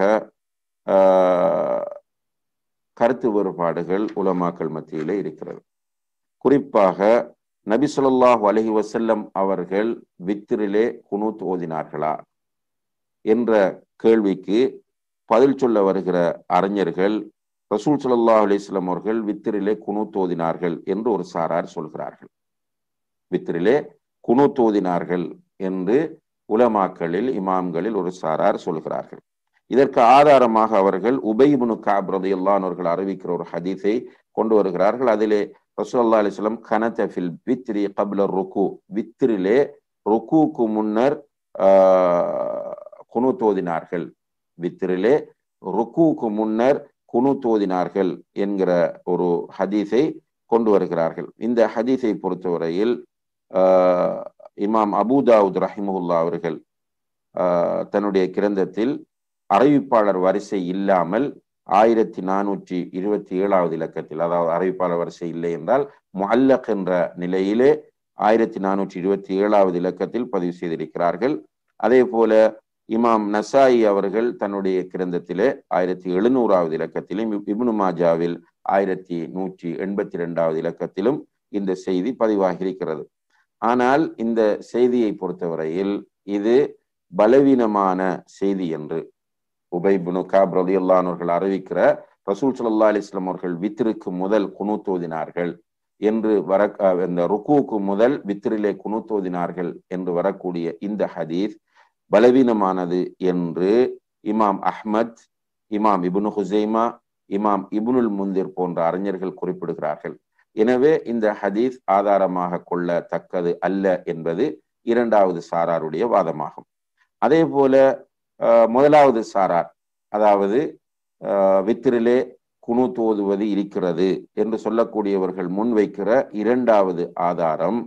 கருத்து வேறுபாடுகள் உலமாக்கள் மத்தியிலே இருக்கிறது குறிப்பாக நபி சொல்லாஹ் அலஹி வசல்லம் அவர்கள் வித்திரிலே குனூத் ஓதினார்களா என்ற கேள்விக்கு பதில் சொல்ல வருகிற அறிஞர்கள் ரசூல் சல்லா அலிஸ்லாம் அவர்கள் வித்திரிலே குனூத் ஓதினார்கள் என்று ஒரு சாரார் சொல்கிறார்கள் வித்திரிலே குனூத் ஓதினார்கள் என்று உலமாக்களில் இமாம்களில் ஒரு சாரார் சொல்கிறார்கள் இதற்கு ஆதாரமாக அவர்கள் உபைபுனு காப் ரதையுல்லானவர்கள் அறிவிக்கிற ஒரு ஹதீஸை கொண்டு வருகிறார்கள் அதிலே ரசூல்லா அலிஸ்லாம் கனத்தஃபில் வித்ரி கபில ருக்கு வித்திரிலே ருக்குக்கு முன்னர் குனு தோதினார்கள் வித்திரிலே ருக்குக்கு முன்னர் குனு தோதினார்கள் என்கிற ஒரு ஹதீஸை கொண்டு வருகிறார்கள் இந்த ஹதீஸை பொறுத்தவரையில் இமாம் அபுதாவுத் ரஹிமுல்லா அவர்கள் தன்னுடைய கிரந்தத்தில் அறிவிப்பாளர் வரிசை இல்லாமல் ஆயிரத்தி நானூற்றி இருபத்தி ஏழாவது இலக்கத்தில் அதாவது அறிவிப்பாளர் வரிசை இல்லை என்றால் முல்லக் என்ற நிலையிலே ஆயிரத்தி நானூற்றி இருபத்தி ஏழாவது இலக்கத்தில் பதிவு செய்திருக்கிறார்கள் அதே போல இமாம் நசாயி அவர்கள் தன்னுடைய கிரந்தத்திலே ஆயிரத்தி எழுநூறாவது இலக்கத்திலும் இப்னு மாஜாவில் ஆயிரத்தி நூற்றி எண்பத்தி ரெண்டாவது இலக்கத்திலும் இந்த செய்தி பதிவாகி இருக்கிறது ஆனால் இந்த செய்தியை பொறுத்தவரையில் இது பலவீனமான செய்தி என்று உபைபுனு காப் ரலியுல்லானவர்கள் அறிவிக்கிற ரசூல் சல்லா அலிஸ்லாம் அவர்கள் வித்திருக்கு முதல் குணூத்தோதினார்கள் என்று வர இந்த ருக்குவுக்கு முதல் வித்திரிலே குணூத்தோதினார்கள் என்று வரக்கூடிய இந்த ஹதீஸ் பலவீனமானது என்று இமாம் அஹ்மத் இமாம் இபுனு ஹுசைமா இமாம் இபுனுல் முந்திர் போன்ற அறிஞர்கள் குறிப்பிடுகிறார்கள் எனவே இந்த ஹதீஸ் ஆதாரமாக கொள்ளத்தக்கது அல்ல என்பது இரண்டாவது சாராருடைய வாதமாகும் அதே போல முதலாவது சாரார் அதாவது வித்திரிலே குணு தோதுவது இருக்கிறது என்று சொல்லக்கூடியவர்கள் முன்வைக்கிற இரண்டாவது ஆதாரம்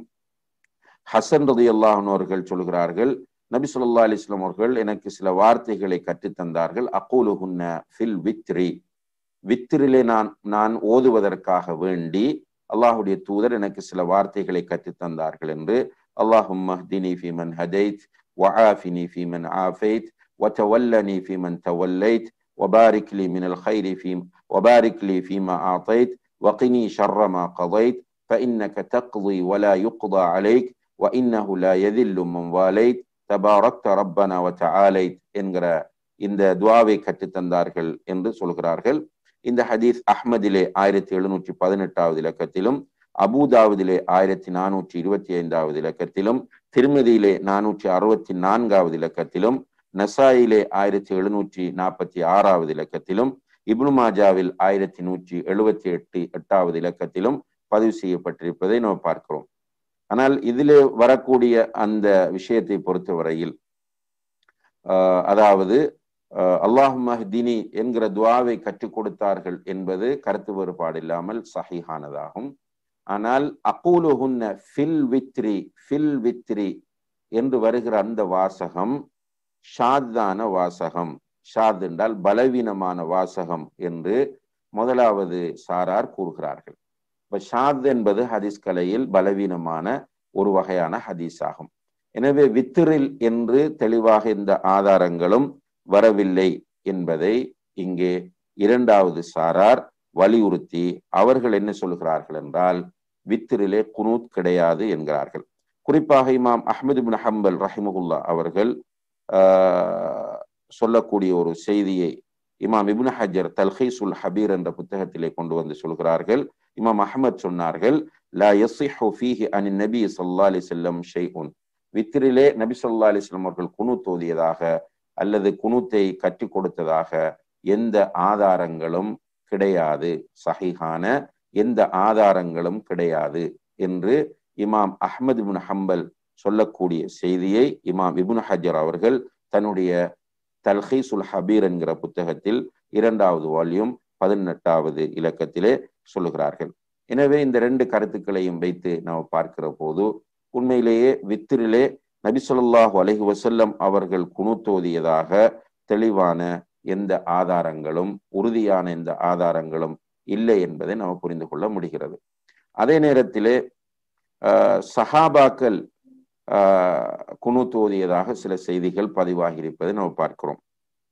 ஹசன் ரதி அல்லாஹர்கள் சொல்கிறார்கள் நபி சொல்லா அலிஸ்லாம் அவர்கள் எனக்கு சில வார்த்தைகளை கற்றுத்தந்தார்கள் அக்கூலுகுன்ன ஃபில் வித்ரி வித்திரிலே நான் நான் ஓதுவதற்காக வேண்டி அல்லாஹுடைய தூதர் எனக்கு சில வார்த்தைகளை கற்றுத்தந்தார்கள் என்று அல்லாஹும் மஹ்தினி ஃபீமன் ஹதைத் وعافني فيمن عافيت وتولني فيمن توليت وبارك لي من الخير في وبارك لي فيما أعطيت وقني شر ما قضيت فإنك تقضي ولا يقضى عليك وإنه لا يذل من واليت تباركت ربنا وتعاليت என்கிற இந்த துவாவை கற்றுத்தந்தார்கள் என்று சொல்கிறார்கள் இந்த ஹதீஸ் அஹ்மதிலே ஆயிரத்தி எழுநூற்றி பதினெட்டாவது இலக்கத்திலும் அபுதாவுதிலே ஆயிரத்தி நானூற்றி இருபத்தி ஐந்தாவது இலக்கத்திலும் திருமதியிலே நானூற்றி அறுபத்தி நான்காவது இலக்கத்திலும் நசாயிலே ஆயிரத்தி எழுநூற்றி நாற்பத்தி ஆறாவது இலக்கத்திலும் இப்னு மாஜாவில் ஆயிரத்தி நூற்றி எழுபத்தி எட்டு எட்டாவது இலக்கத்திலும் பதிவு செய்யப்பட்டிருப்பதை நாம் பார்க்கிறோம் ஆனால் இதிலே வரக்கூடிய அந்த விஷயத்தை பொறுத்தவரையில் அதாவது அல்லாஹ் மஹ்தினி என்கிற துவாவை கற்றுக் கொடுத்தார்கள் என்பது கருத்து வேறுபாடு இல்லாமல் சஹிஹானதாகும் ஆனால் அகூலுஹுன்ன ஃபில் வித்ரி ஃபில் வித்ரி என்று வருகிற அந்த வாசகம் ஷாத்தான வாசகம் ஷாத் என்றால் பலவீனமான வாசகம் என்று முதலாவது சாரார் கூறுகிறார்கள் இப்ப ஷாத் என்பது ஹதீஸ் கலையில் பலவீனமான ஒரு வகையான ஹதீஸ் ஆகும் எனவே வித்திரில் என்று தெளிவாக இந்த ஆதாரங்களும் வரவில்லை என்பதை இங்கே இரண்டாவது சாரார் வலியுறுத்தி அவர்கள் என்ன சொல்கிறார்கள் என்றால் வித்திரிலே குனூத் கிடையாது என்கிறார்கள் குறிப்பாக இமாம் அஹமது பின் ஹம்பல் ரஹிமுல்லா அவர்கள் சொல்லக்கூடிய ஒரு செய்தியை இமாம் இபுன் ஹஜர் தல்ஹீசுல் ஹபீர் என்ற புத்தகத்திலே கொண்டு வந்து சொல்கிறார்கள் இமாம் அஹமத் சொன்னார்கள் லா யசிஹு ஃபீஹி அனி நபி ஸல்லல்லாஹு அலைஹி வஸல்லம் ஷைஉன் வித்திரிலே நபி ஸல்லல்லாஹு அலைஹி வஸல்லம் அவர்கள் குனூத் ஓதியதாக அல்லது குனூத்தை கற்றுக் கொடுத்ததாக எந்த ஆதாரங்களும் கிடையாது சஹிஹான எந்த ஆதாரங்களும் கிடையாது என்று இமாம் அஹ்மது பின் ஹம்பல் சொல்லக்கூடிய செய்தியை இமாம் இபுன் ஹஜர் அவர்கள் தன்னுடைய தல்ஹீசுல் ஹபீர் என்கிற புத்தகத்தில் இரண்டாவது வால்யூம் பதினெட்டாவது இலக்கத்திலே சொல்லுகிறார்கள் எனவே இந்த ரெண்டு கருத்துக்களையும் வைத்து நாம் பார்க்கிற போது உண்மையிலேயே வித்திரிலே நபி சொல்லாஹு அலஹி வசல்லம் அவர்கள் குணுத்தோதியதாக தெளிவான எந்த ஆதாரங்களும் உறுதியான எந்த ஆதாரங்களும் இல்லை என்பதை நாம் புரிந்து கொள்ள முடிகிறது அதே நேரத்திலே சஹாபாக்கள் குணுத்தோதியதாக சில செய்திகள் பதிவாகி இருப்பதை நாம் பார்க்கிறோம்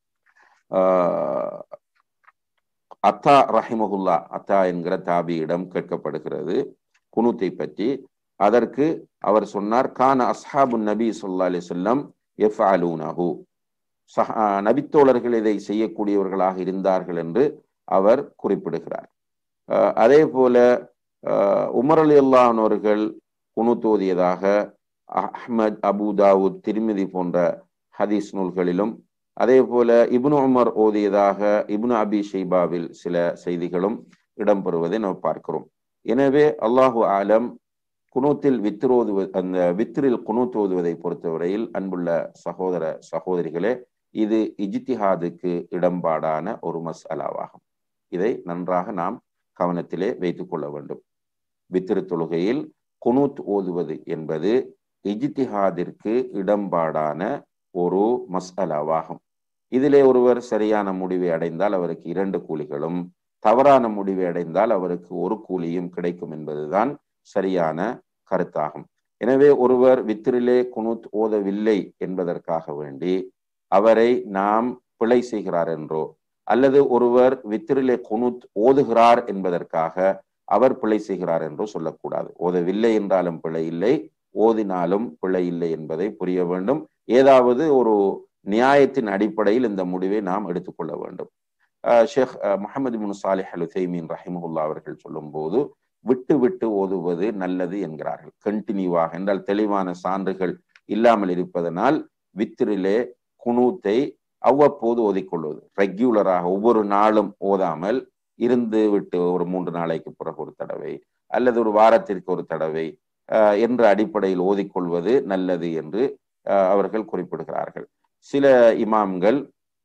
அத்தா ரஹிமகுல்லா அத்தா என்கிற தாபியிடம் கேட்கப்படுகிறது குணுத்தை பற்றி அதற்கு அவர் சொன்னார் கான அஸ்ஹாபு நபி சொல்லா அலி சொல்லம் எஃப் அலூனஹு நபித்தோழர்கள் இதை செய்யக்கூடியவர்களாக இருந்தார்கள் என்று அவர் குறிப்பிடுகிறார் அதே போல உமர் அலி அல்லானவர்கள் குணுத்தோதியதாக அஹ்மத் அபு தாவூத் திருமிதி போன்ற ஹதீஸ் நூல்களிலும் அதே போல இப்னு உமர் ஓதியதாக இப்னு அபி ஷெய்பாவில் சில செய்திகளும் இடம்பெறுவதை நாம் பார்க்கிறோம் எனவே அல்லாஹு ஆலம் குனூத்தில் வித்திரோதுவ அந்த வித்திரில் குனூத்தோதுவதை பொறுத்தவரையில் அன்புள்ள சகோதர சகோதரிகளே இது இஜித்திஹாதுக்கு இடம்பாடான ஒரு மஸ்அலாவாகும் இதை நன்றாக நாம் கவனத்திலே வைத்துக் கொள்ள வேண்டும் வித்திரு தொழுகையில் குனூத் ஓதுவது என்பது இஜித்திஹாதிற்கு இடம்பாடான ஒரு மஸ்அலாவாகும் இதிலே ஒருவர் சரியான முடிவை அடைந்தால் அவருக்கு இரண்டு கூலிகளும் தவறான முடிவை அடைந்தால் அவருக்கு ஒரு கூலியும் கிடைக்கும் என்பதுதான் சரியான கருத்தாகும் எனவே ஒருவர் வித்திரிலே குனூத் ஓதவில்லை என்பதற்காக வேண்டி அவரை நாம் பிழை செய்கிறார் என்றோ அல்லது ஒருவர் வித்திரிலே குனூத் ஓதுகிறார் என்பதற்காக அவர் பிழை செய்கிறார் என்றோ சொல்லக்கூடாது ஓதவில்லை என்றாலும் பிழை இல்லை ஓதினாலும் பிழை இல்லை என்பதை புரிய வேண்டும் ஏதாவது ஒரு நியாயத்தின் அடிப்படையில் இந்த முடிவை நாம் எடுத்துக்கொள்ள வேண்டும் ஷேக் முகமது பின் சாலிஹ் அல் உசைமீன் ரஹிமுல்லா அவர்கள் சொல்லும் போது விட்டு விட்டு ஓதுவது நல்லது என்கிறார்கள் கண்டினியூவாக என்றால் தெளிவான சான்றுகள் இல்லாமல் இருப்பதனால் வித்திரிலே குனூத்தை அவ்வப்போது ஓதிக்கொள்வது ரெகுலராக ஒவ்வொரு நாளும் ஓதாமல் இருந்து விட்டு ஒரு மூன்று நாளைக்கு பிறகு ஒரு தடவை அல்லது ஒரு வாரத்திற்கு ஒரு தடவை என்ற அடிப்படையில் ஓதிக்கொள்வது நல்லது என்று அவர்கள் குறிப்பிடுகிறார்கள் சில இமாம்கள்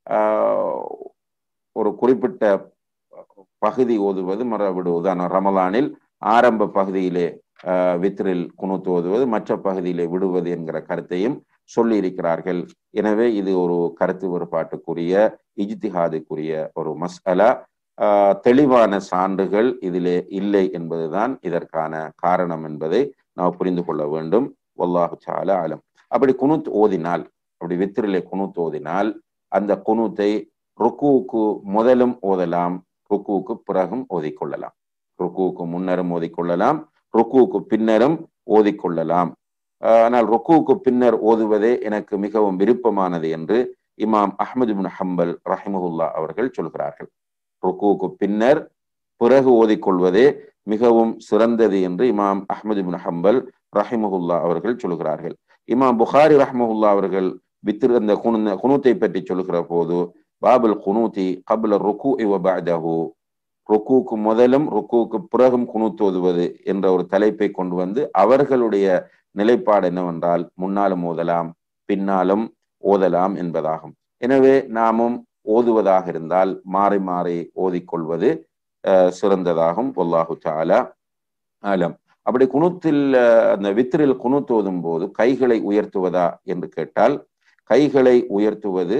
ஒரு குறிப்பிட்ட பகுதி ஓதுவது மறவிடுவதான ரமலானில் ஆரம்ப பகுதியிலே வித்ரில் குணுத்து ஓதுவது மற்ற பகுதியிலே விடுவது என்கிற கருத்தையும் சொல்லி இருக்கிறார்கள் எனவே இது ஒரு கருத்து வேறுபாட்டுக்குரிய இஜ்திஹாதுக்குரிய ஒரு மஸ்அலா தெளிவான சான்றுகள் இதிலே இல்லை என்பதுதான் இதற்கான காரணம் என்பதை நாம் புரிந்து கொள்ள வேண்டும் வல்லாஹு சால ஆலம் அப்படி குணுத் ஓதினால் அப்படி வித்திரிலே குணுத் ஓதினால் அந்த குணுத்தை ருக்குவுக்கு முதலும் ஓதலாம் ருக்குவுக்கு பிறகும் ஓதிக்கொள்ளலாம் ருக்குவுக்கு முன்னரும் ஓதிக்கொள்ளலாம் ருக்குவுக்கு பின்னரும் ஓதிக்கொள்ளலாம் ஆனால் ருக்குவுக்கு பின்னர் ஓதுவதே எனக்கு மிகவும் விருப்பமானது என்று இமாம் அஹமது பின் ஹம்பல் ரஹிமஹுல்லா அவர்கள் சொல்கிறார்கள் ருக்குவுக்கு பின்னர் பிறகு ஓதிக்கொள்வதே மிகவும் சிறந்தது என்று இமாம் அஹமது பின் ஹம்பல் ரஹிமஹுல்லா அவர்கள் சொல்கிறார்கள் இமாம் புகாரி ரஹ்மஹுல்லா அவர்கள் வித்திரு அந்த குனூத்தை பற்றி சொல்கிற போது பாபுல் குனூத்தி கபுல ருக்கு இவபாதஹு ருக்குவுக்கு முதலும் ருக்குவுக்கு பிறகும் குனூத்தோதுவது என்ற ஒரு தலைப்பை கொண்டு வந்து அவர்களுடைய நிலைப்பாடு என்னவென்றால் முன்னாலும் ஓதலாம் பின்னாலும் ஓதலாம் என்பதாகும் எனவே நாமும் ஓதுவதாக இருந்தால் மாறி மாறி ஓதிக்கொள்வது சிறந்ததாகும் ஒல்லாஹு சாலா ஆலம் அப்படி குணத்தில் அந்த வித்திரில் குணுத்தோதும் போது கைகளை உயர்த்துவதா என்று கேட்டால் கைகளை உயர்த்துவது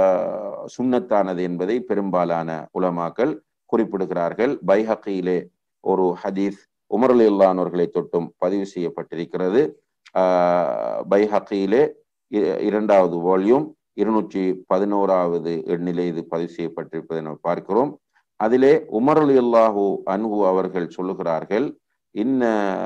சுண்ணத்தானது என்பதை பெரும்பாலான உலமாக்கள் குறிப்பிடுகிறார்கள் பைஹக்கியிலே ஒரு ஹதீஸ் உமர் அலி அல்லானவர்களை தொட்டும் பதிவு செய்யப்பட்டிருக்கிறது பைஹக்கியிலே இரண்டாவது வால்யூம் இருநூற்றி பதினோராவது எண்ணிலே இது பதிவு செய்யப்பட்டிருப்பதை நாம் பார்க்கிறோம் அதிலே உமர் அலி அல்லாஹூ அன்ஹு அவர்கள் சொல்லுகிறார்கள் இன்ன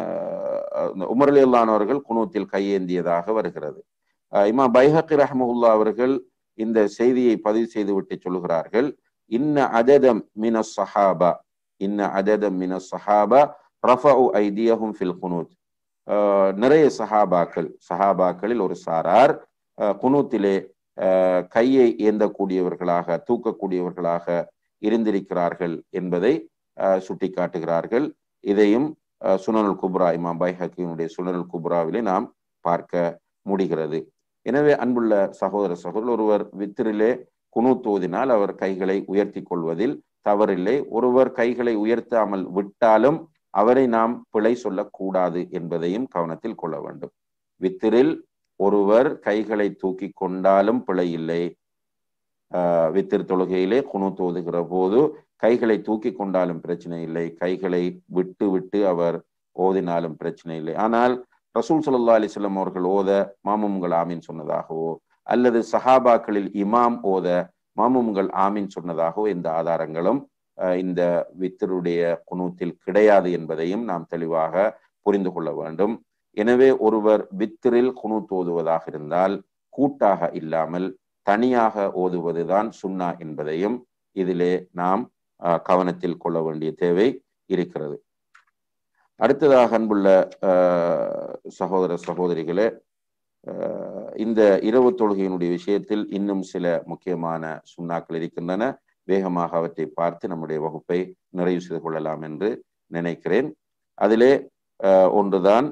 உமர் அலி அல்லானவர்கள் குனூத்தில் கையேந்தியதாக வருகிறது இமா பைஹக்கி ரஹமுல்லா அவர்கள் இந்த செய்தியை பதிவு செய்துவிட்டு சொல்லுகிறார்கள் இன்ன அததம் மின சஹாபா இன்ன அததம் மின சஹாபா ரஃபு ஐதியஹும் ஃபில் குனூத் நிறைய சஹாபாக்கள் சஹாபாக்களில் ஒரு சாரார் குனூத்திலே கையை ஏந்தக்கூடியவர்களாக தூக்கக்கூடியவர்களாக இருந்திருக்கிறார்கள் என்பதை சுட்டி காட்டுகிறார்கள் இதையும் சுனனுல் குப்ரா இமாம் பைஹக்கினுடைய சுனனுல் குப்ராவிலே நாம் பார்க்க முடிகிறது எனவே அன்புள்ள சகோதர சகோதரர் ஒருவர் வித்திரிலே குணூத்தோதினால் அவர் கைகளை உயர்த்தி கொள்வதில் தவறில்லை ஒருவர் கைகளை உயர்த்தாமல் விட்டாலும் அவரை நாம் பிழை சொல்லக்கூடாது என்பதையும் கவனத்தில் கொள்ள வேண்டும் வித்திரில் ஒருவர் கைகளை தூக்கி கொண்டாலும் பிழை இல்லை வித்திர் தொழுகையிலே குணு தோதுகிற போது கைகளை தூக்கி கொண்டாலும் பிரச்சனை இல்லை கைகளை விட்டு விட்டு அவர் ஓதினாலும் பிரச்சனை இல்லை ஆனால் ரசூல் சல்லா அலிஸ்லாம் அவர்கள் ஓத மாமும்கள் ஆமீன் சொன்னதாகவோ அல்லது சஹாபாக்களில் இமாம் ஓத மாமும்கள் ஆமீன் சொன்னதாகவோ எந்த ஆதாரங்களும் இந்த வித்தருடைய குணூத்தில் கிடையாது என்பதையும் நாம் தெளிவாக புரிந்து கொள்ள வேண்டும் எனவே ஒருவர் வித்திரில் குணூத் ஓதுவதாக இருந்தால் கூட்டாக இல்லாமல் தனியாக ஓதுவதுதான் சுன்னா என்பதையும் இதிலே நாம் கவனத்தில் கொள்ள வேண்டிய தேவை இருக்கிறது அடுத்ததாக அன்புள்ள சகோதர சகோதரிகளே இந்த இரவு தொழுகையினுடைய விஷயத்தில் இன்னும் சில முக்கியமான சுண்ணாக்கள் இருக்கின்றன வேகமாக அவற்றை பார்த்து நம்முடைய வகுப்பை நிறைவு செய்து கொள்ளலாம் என்று நினைக்கிறேன் அதிலே ஒன்றுதான்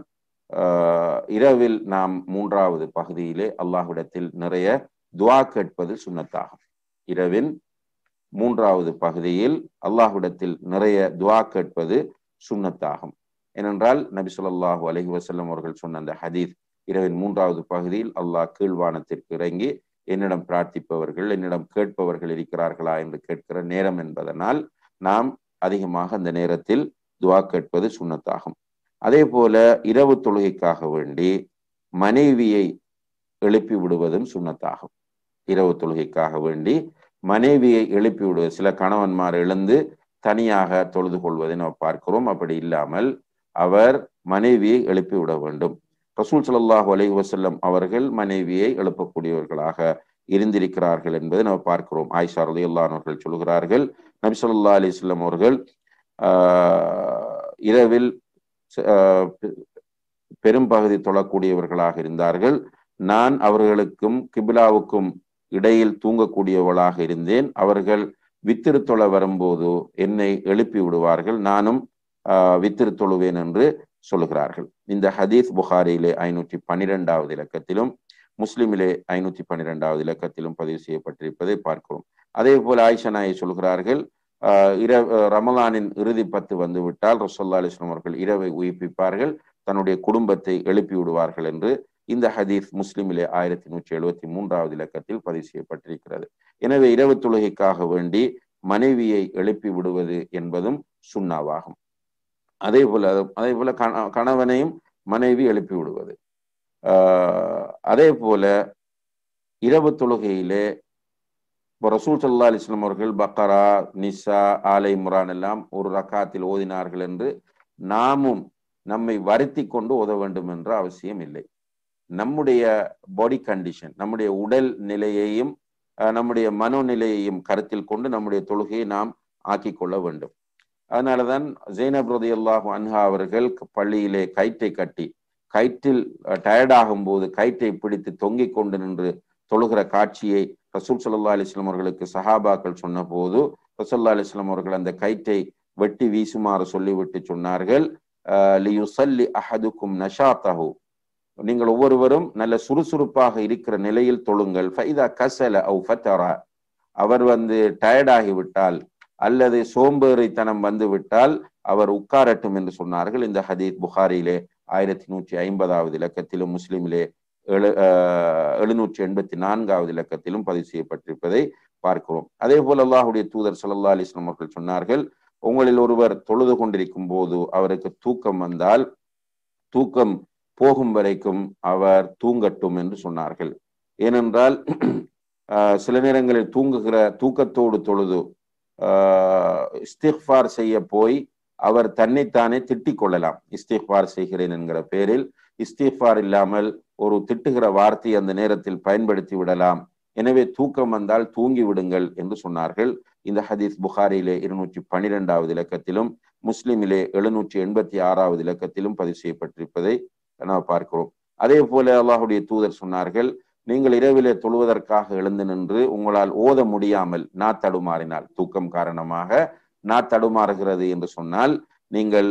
இரவில் நாம் மூன்றாவது பகுதியிலே அல்லாஹ்விடத்தில் நிறைய துவா கேட்பது சுண்ணத்தாகும் இரவின் மூன்றாவது பகுதியில் அல்லாஹ்விடத்தில் நிறைய துவா கேட்பது சுண்ணத்தாகும் ஏனென்றால் நபி சொல்லாஹூ அலஹி வசல்லம் அவர்கள் சொன்ன அந்த ஹதீஸ் இரவின் மூன்றாவது பகுதியில் அல்லாஹ் கீழ்வானத்திற்கு இறங்கி என்னிடம் பிரார்த்திப்பவர்கள் என்னிடம் கேட்பவர்கள் இருக்கிறார்களா என்று கேட்கிற நேரம் என்பதனால் நாம் அதிகமாக அந்த நேரத்தில் துவா கேட்பது சுண்ணத்தாகும் அதே போல இரவு தொழுகைக்காக வேண்டி மனைவியை எழுப்பி விடுவதும் சுண்ணத்தாகும் இரவு தொழுகைக்காக வேண்டி மனைவியை எழுப்பி விடுவது சில கணவன்மார் எழுந்து தனியாக தொழுது கொள்வதை நாம் பார்க்கிறோம் அப்படி இல்லாமல் அவர் மனைவியை எழுப்பி விட வேண்டும் ரசூல் சல்லாஹூ அலஹி வசல்லம் அவர்கள் மனைவியை எழுப்பக்கூடியவர்களாக இருந்திருக்கிறார்கள் என்பதை நாம் பார்க்கிறோம் ஆயிஷா ரலி அல்லானவர்கள் சொல்கிறார்கள் நபி சொல்லா அலிஸ்லாம் அவர்கள் இரவில் பெரும்பகுதி தொழக்கூடியவர்களாக இருந்தார்கள் நான் அவர்களுக்கும் கிபிலாவுக்கும் இடையில் தூங்கக்கூடியவளாக இருந்தேன் அவர்கள் வித்திரு தொழ வரும்போது என்னை எழுப்பி விடுவார்கள் நானும் வித்திரு தொழுவேன் என்று சொல்லுகிறார்கள் இந்த ஹதீஸ் புகாரியிலே ஐநூற்றி பன்னிரெண்டாவது இலக்கத்திலும் முஸ்லிமிலே ஐநூற்றி பன்னிரெண்டாவது இலக்கத்திலும் பதிவு செய்யப்பட்டிருப்பதை பார்க்கிறோம் அதே போல ஆயிஷா நாயை சொல்கிறார்கள் இர ரமலானின் இறுதி பத்து வந்துவிட்டால் ரசோல்லா அலிஸ்லாம் அவர்கள் இரவை உயிர்ப்பிப்பார்கள் தன்னுடைய குடும்பத்தை எழுப்பி விடுவார்கள் என்று இந்த ஹதீஸ் முஸ்லிமிலே ஆயிரத்தி நூற்றி எழுபத்தி மூன்றாவது இலக்கத்தில் பதிவு செய்யப்பட்டிருக்கிறது எனவே இரவு தொழுகைக்காக வேண்டி மனைவியை எழுப்பி விடுவது என்பதும் சுண்ணாவாகும் அதே போல அதே போல கணவனையும் மனைவி எழுப்பி விடுவது அதே போல இரவு தொழுகையிலே இப்போ ரசூல் சல்லா அலிஸ்லாம் அவர்கள் பக்கரா நிசா ஆலை முரான் எல்லாம் ஒரு ரக்காத்தில் ஓதினார்கள் என்று நாமும் நம்மை வருத்தி கொண்டு ஓத வேண்டும் என்ற அவசியம் இல்லை நம்முடைய பாடி கண்டிஷன் நம்முடைய உடல் நிலையையும் நம்முடைய மனோநிலையையும் கருத்தில் கொண்டு நம்முடைய தொழுகையை நாம் ஆக்கி கொள்ள வேண்டும் அதனாலதான் ஜெய்னப் ரதி அல்லாஹு அன்ஹா அவர்கள் பள்ளியிலே கயிற்றை கட்டி கயிற்றில் டயர்டாகும் போது கயிற்றை பிடித்து தொங்கிக் கொண்டு நின்று தொழுகிற காட்சியை ரசூல் சல்லா அலிஸ்லாம் அவர்களுக்கு சஹாபாக்கள் சொன்ன போது ரசல்லா அலிஸ்லாம் அவர்கள் அந்த கயிற்றை வெட்டி வீசுமாறு சொல்லிவிட்டு சொன்னார்கள் லியுசல்லி அஹதுக்கும் நஷாத்தஹு நீங்கள் ஒவ்வொருவரும் நல்ல சுறுசுறுப்பாக இருக்கிற நிலையில் தொழுங்கள் ஃபைதா கசல அவு ஃபத்தரா அவர் வந்து டயர்டாகி விட்டால் அல்லது சோம்பேறித்தனம் வந்து விட்டால் அவர் உட்காரட்டும் என்று சொன்னார்கள் இந்த ஹதீத் புகாரியிலே ஆயிரத்தி நூற்றி ஐம்பதாவது இலக்கத்திலும் முஸ்லிமிலே எழு எழுநூற்றி எண்பத்தி நான்காவது இலக்கத்திலும் பதிவு செய்யப்பட்டிருப்பதை பார்க்கிறோம் அதே போல அல்லாஹுடைய தூதர் சல்லா அலிஸ்லாம் அவர்கள் சொன்னார்கள் உங்களில் ஒருவர் தொழுது கொண்டிருக்கும் போது அவருக்கு தூக்கம் வந்தால் தூக்கம் போகும் வரைக்கும் அவர் தூங்கட்டும் என்று சொன்னார்கள் ஏனென்றால் சில நேரங்களில் தூங்குகிற தூக்கத்தோடு தொழுது இஸ்திஃபார் செய்ய போய் அவர் தன்னைத்தானே திட்டிக் கொள்ளலாம் இஸ்திஃபார் செய்கிறேன் என்கிற பேரில் இஸ்திஃபார் இல்லாமல் ஒரு திட்டுகிற வார்த்தை அந்த நேரத்தில் பயன்படுத்தி விடலாம் எனவே தூக்கம் வந்தால் தூங்கி விடுங்கள் என்று சொன்னார்கள் இந்த ஹதீஸ் புகாரியிலே இருநூற்றி பனிரெண்டாவது இலக்கத்திலும் முஸ்லிமிலே எழுநூற்றி எண்பத்தி ஆறாவது இலக்கத்திலும் பதிவு செய்யப்பட்டிருப்பதை நாம் பார்க்கிறோம் அதே போல அல்லாஹுடைய தூதர் சொன்னார்கள் நீங்கள் இரவிலே தொழுவதற்காக எழுந்து நின்று உங்களால் ஓத முடியாமல் நா தடுமாறினால் தூக்கம் காரணமாக நா தடுமாறுகிறது என்று சொன்னால் நீங்கள்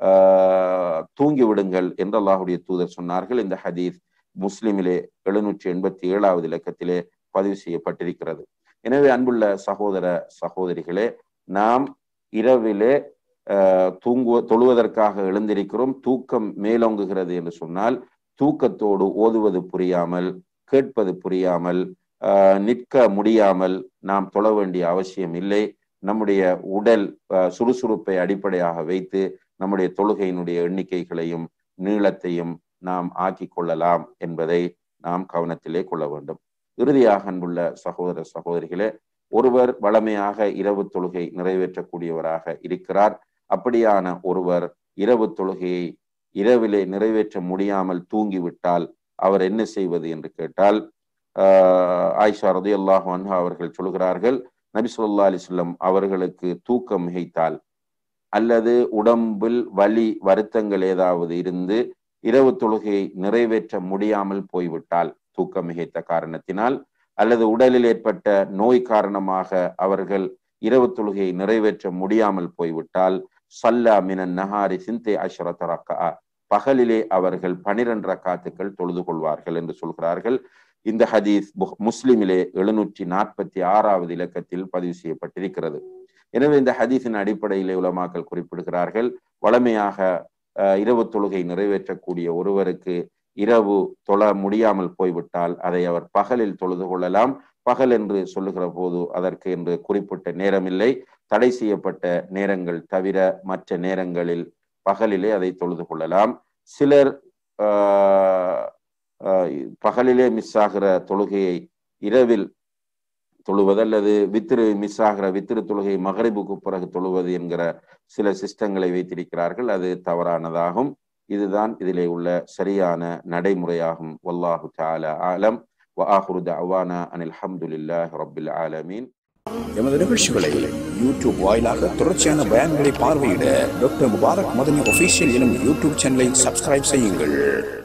தூங்கி விடுங்கள் என்று அல்லாஹுடைய தூதர் சொன்னார்கள் இந்த ஹதீஸ் முஸ்லிமிலே எழுநூற்றி எண்பத்தி ஏழாவது இலக்கத்திலே பதிவு செய்யப்பட்டிருக்கிறது எனவே அன்புள்ள சகோதர சகோதரிகளே நாம் இரவிலே தூங்கு தொழுவதற்காக எழுந்திருக்கிறோம் தூக்கம் மேலோங்குகிறது என்று சொன்னால் தூக்கத்தோடு ஓதுவது புரியாமல் கேட்பது புரியாமல் நிற்க முடியாமல் நாம் தொழ வேண்டிய அவசியம் இல்லை நம்முடைய உடல் சுறுசுறுப்பை அடிப்படையாக வைத்து நம்முடைய தொழுகையினுடைய எண்ணிக்கைகளையும் நீளத்தையும் நாம் ஆக்கி கொள்ளலாம் என்பதை நாம் கவனத்திலே கொள்ள வேண்டும் இறுதியாக அன்புள்ள சகோதர சகோதரிகளே ஒருவர் வளமையாக இரவு தொழுகை நிறைவேற்றக்கூடியவராக இருக்கிறார் அப்படியான ஒருவர் இரவு தொழுகையை இரவிலே நிறைவேற்ற முடியாமல் தூங்கிவிட்டால் அவர் என்ன செய்வது என்று கேட்டால் ஆயிஷா ரதி அல்லாஹ் அன்ஹா அவர்கள் சொல்கிறார்கள் நபி சொல்லா அலிஸ்லம் அவர்களுக்கு தூக்கம் மிகைத்தால் அல்லது உடம்பில் வலி வருத்தங்கள் ஏதாவது இருந்து இரவு தொழுகையை நிறைவேற்ற முடியாமல் போய்விட்டால் தூக்கம் மிகைத்த காரணத்தினால் அல்லது உடலில் ஏற்பட்ட நோய் காரணமாக அவர்கள் இரவு தொழுகையை நிறைவேற்ற முடியாமல் போய்விட்டால் சல்லா மினன் நஹாரி சிந்தே அஷ்ரத் ரக்கா பகலிலே அவர்கள் பனிரெண்டு ரக்காத்துக்கள் தொழுது கொள்வார்கள் என்று சொல்கிறார்கள் இந்த ஹதீஸ் முஸ்லிமிலே எழுநூற்றி நாற்பத்தி ஆறாவது இலக்கத்தில் பதிவு செய்யப்பட்டிருக்கிறது எனவே இந்த ஹதீஸின் அடிப்படையிலே உலமாக்கள் குறிப்பிடுகிறார்கள் வளமையாக இரவு தொழுகை நிறைவேற்றக்கூடிய ஒருவருக்கு இரவு தொழ முடியாமல் போய்விட்டால் அதை அவர் பகலில் தொழுது கொள்ளலாம் பகல் என்று சொல்லுகிற போது அதற்கு என்று குறிப்பிட்ட நேரமில்லை தடை செய்யப்பட்ட நேரங்கள் தவிர மற்ற நேரங்களில் பகலிலே அதை தொழுது கொள்ளலாம் சிலர் பகலிலே மிஸ் ஆகிற தொழுகையை இரவில் தொழுவது அல்லது வித்திரு மிஸ் ஆகிற வித்திரு தொழுகை மகரிபுக்கு பிறகு தொழுவது என்கிற சில சிஸ்டங்களை வைத்திருக்கிறார்கள் அது தவறானதாகும் இதுதான் இதிலே உள்ள சரியான நடைமுறையாகும் வல்லாஹு தால ஆலம் வஆஹுரு தஅவானா அனில் ஹம்துலில்லாஹி ரப்பில் ஆலமீன் எமது நிகழ்ச்சிகளை யூடியூப் வாயிலாக தொடர்ச்சியான பயான்களை பார்வையிட டாக்டர் முபாரக் மதனி ஒஃபீஷியல் எனும் யூடியூப் சேனலை சப்ஸ்கிரைப் செய்யுங்கள்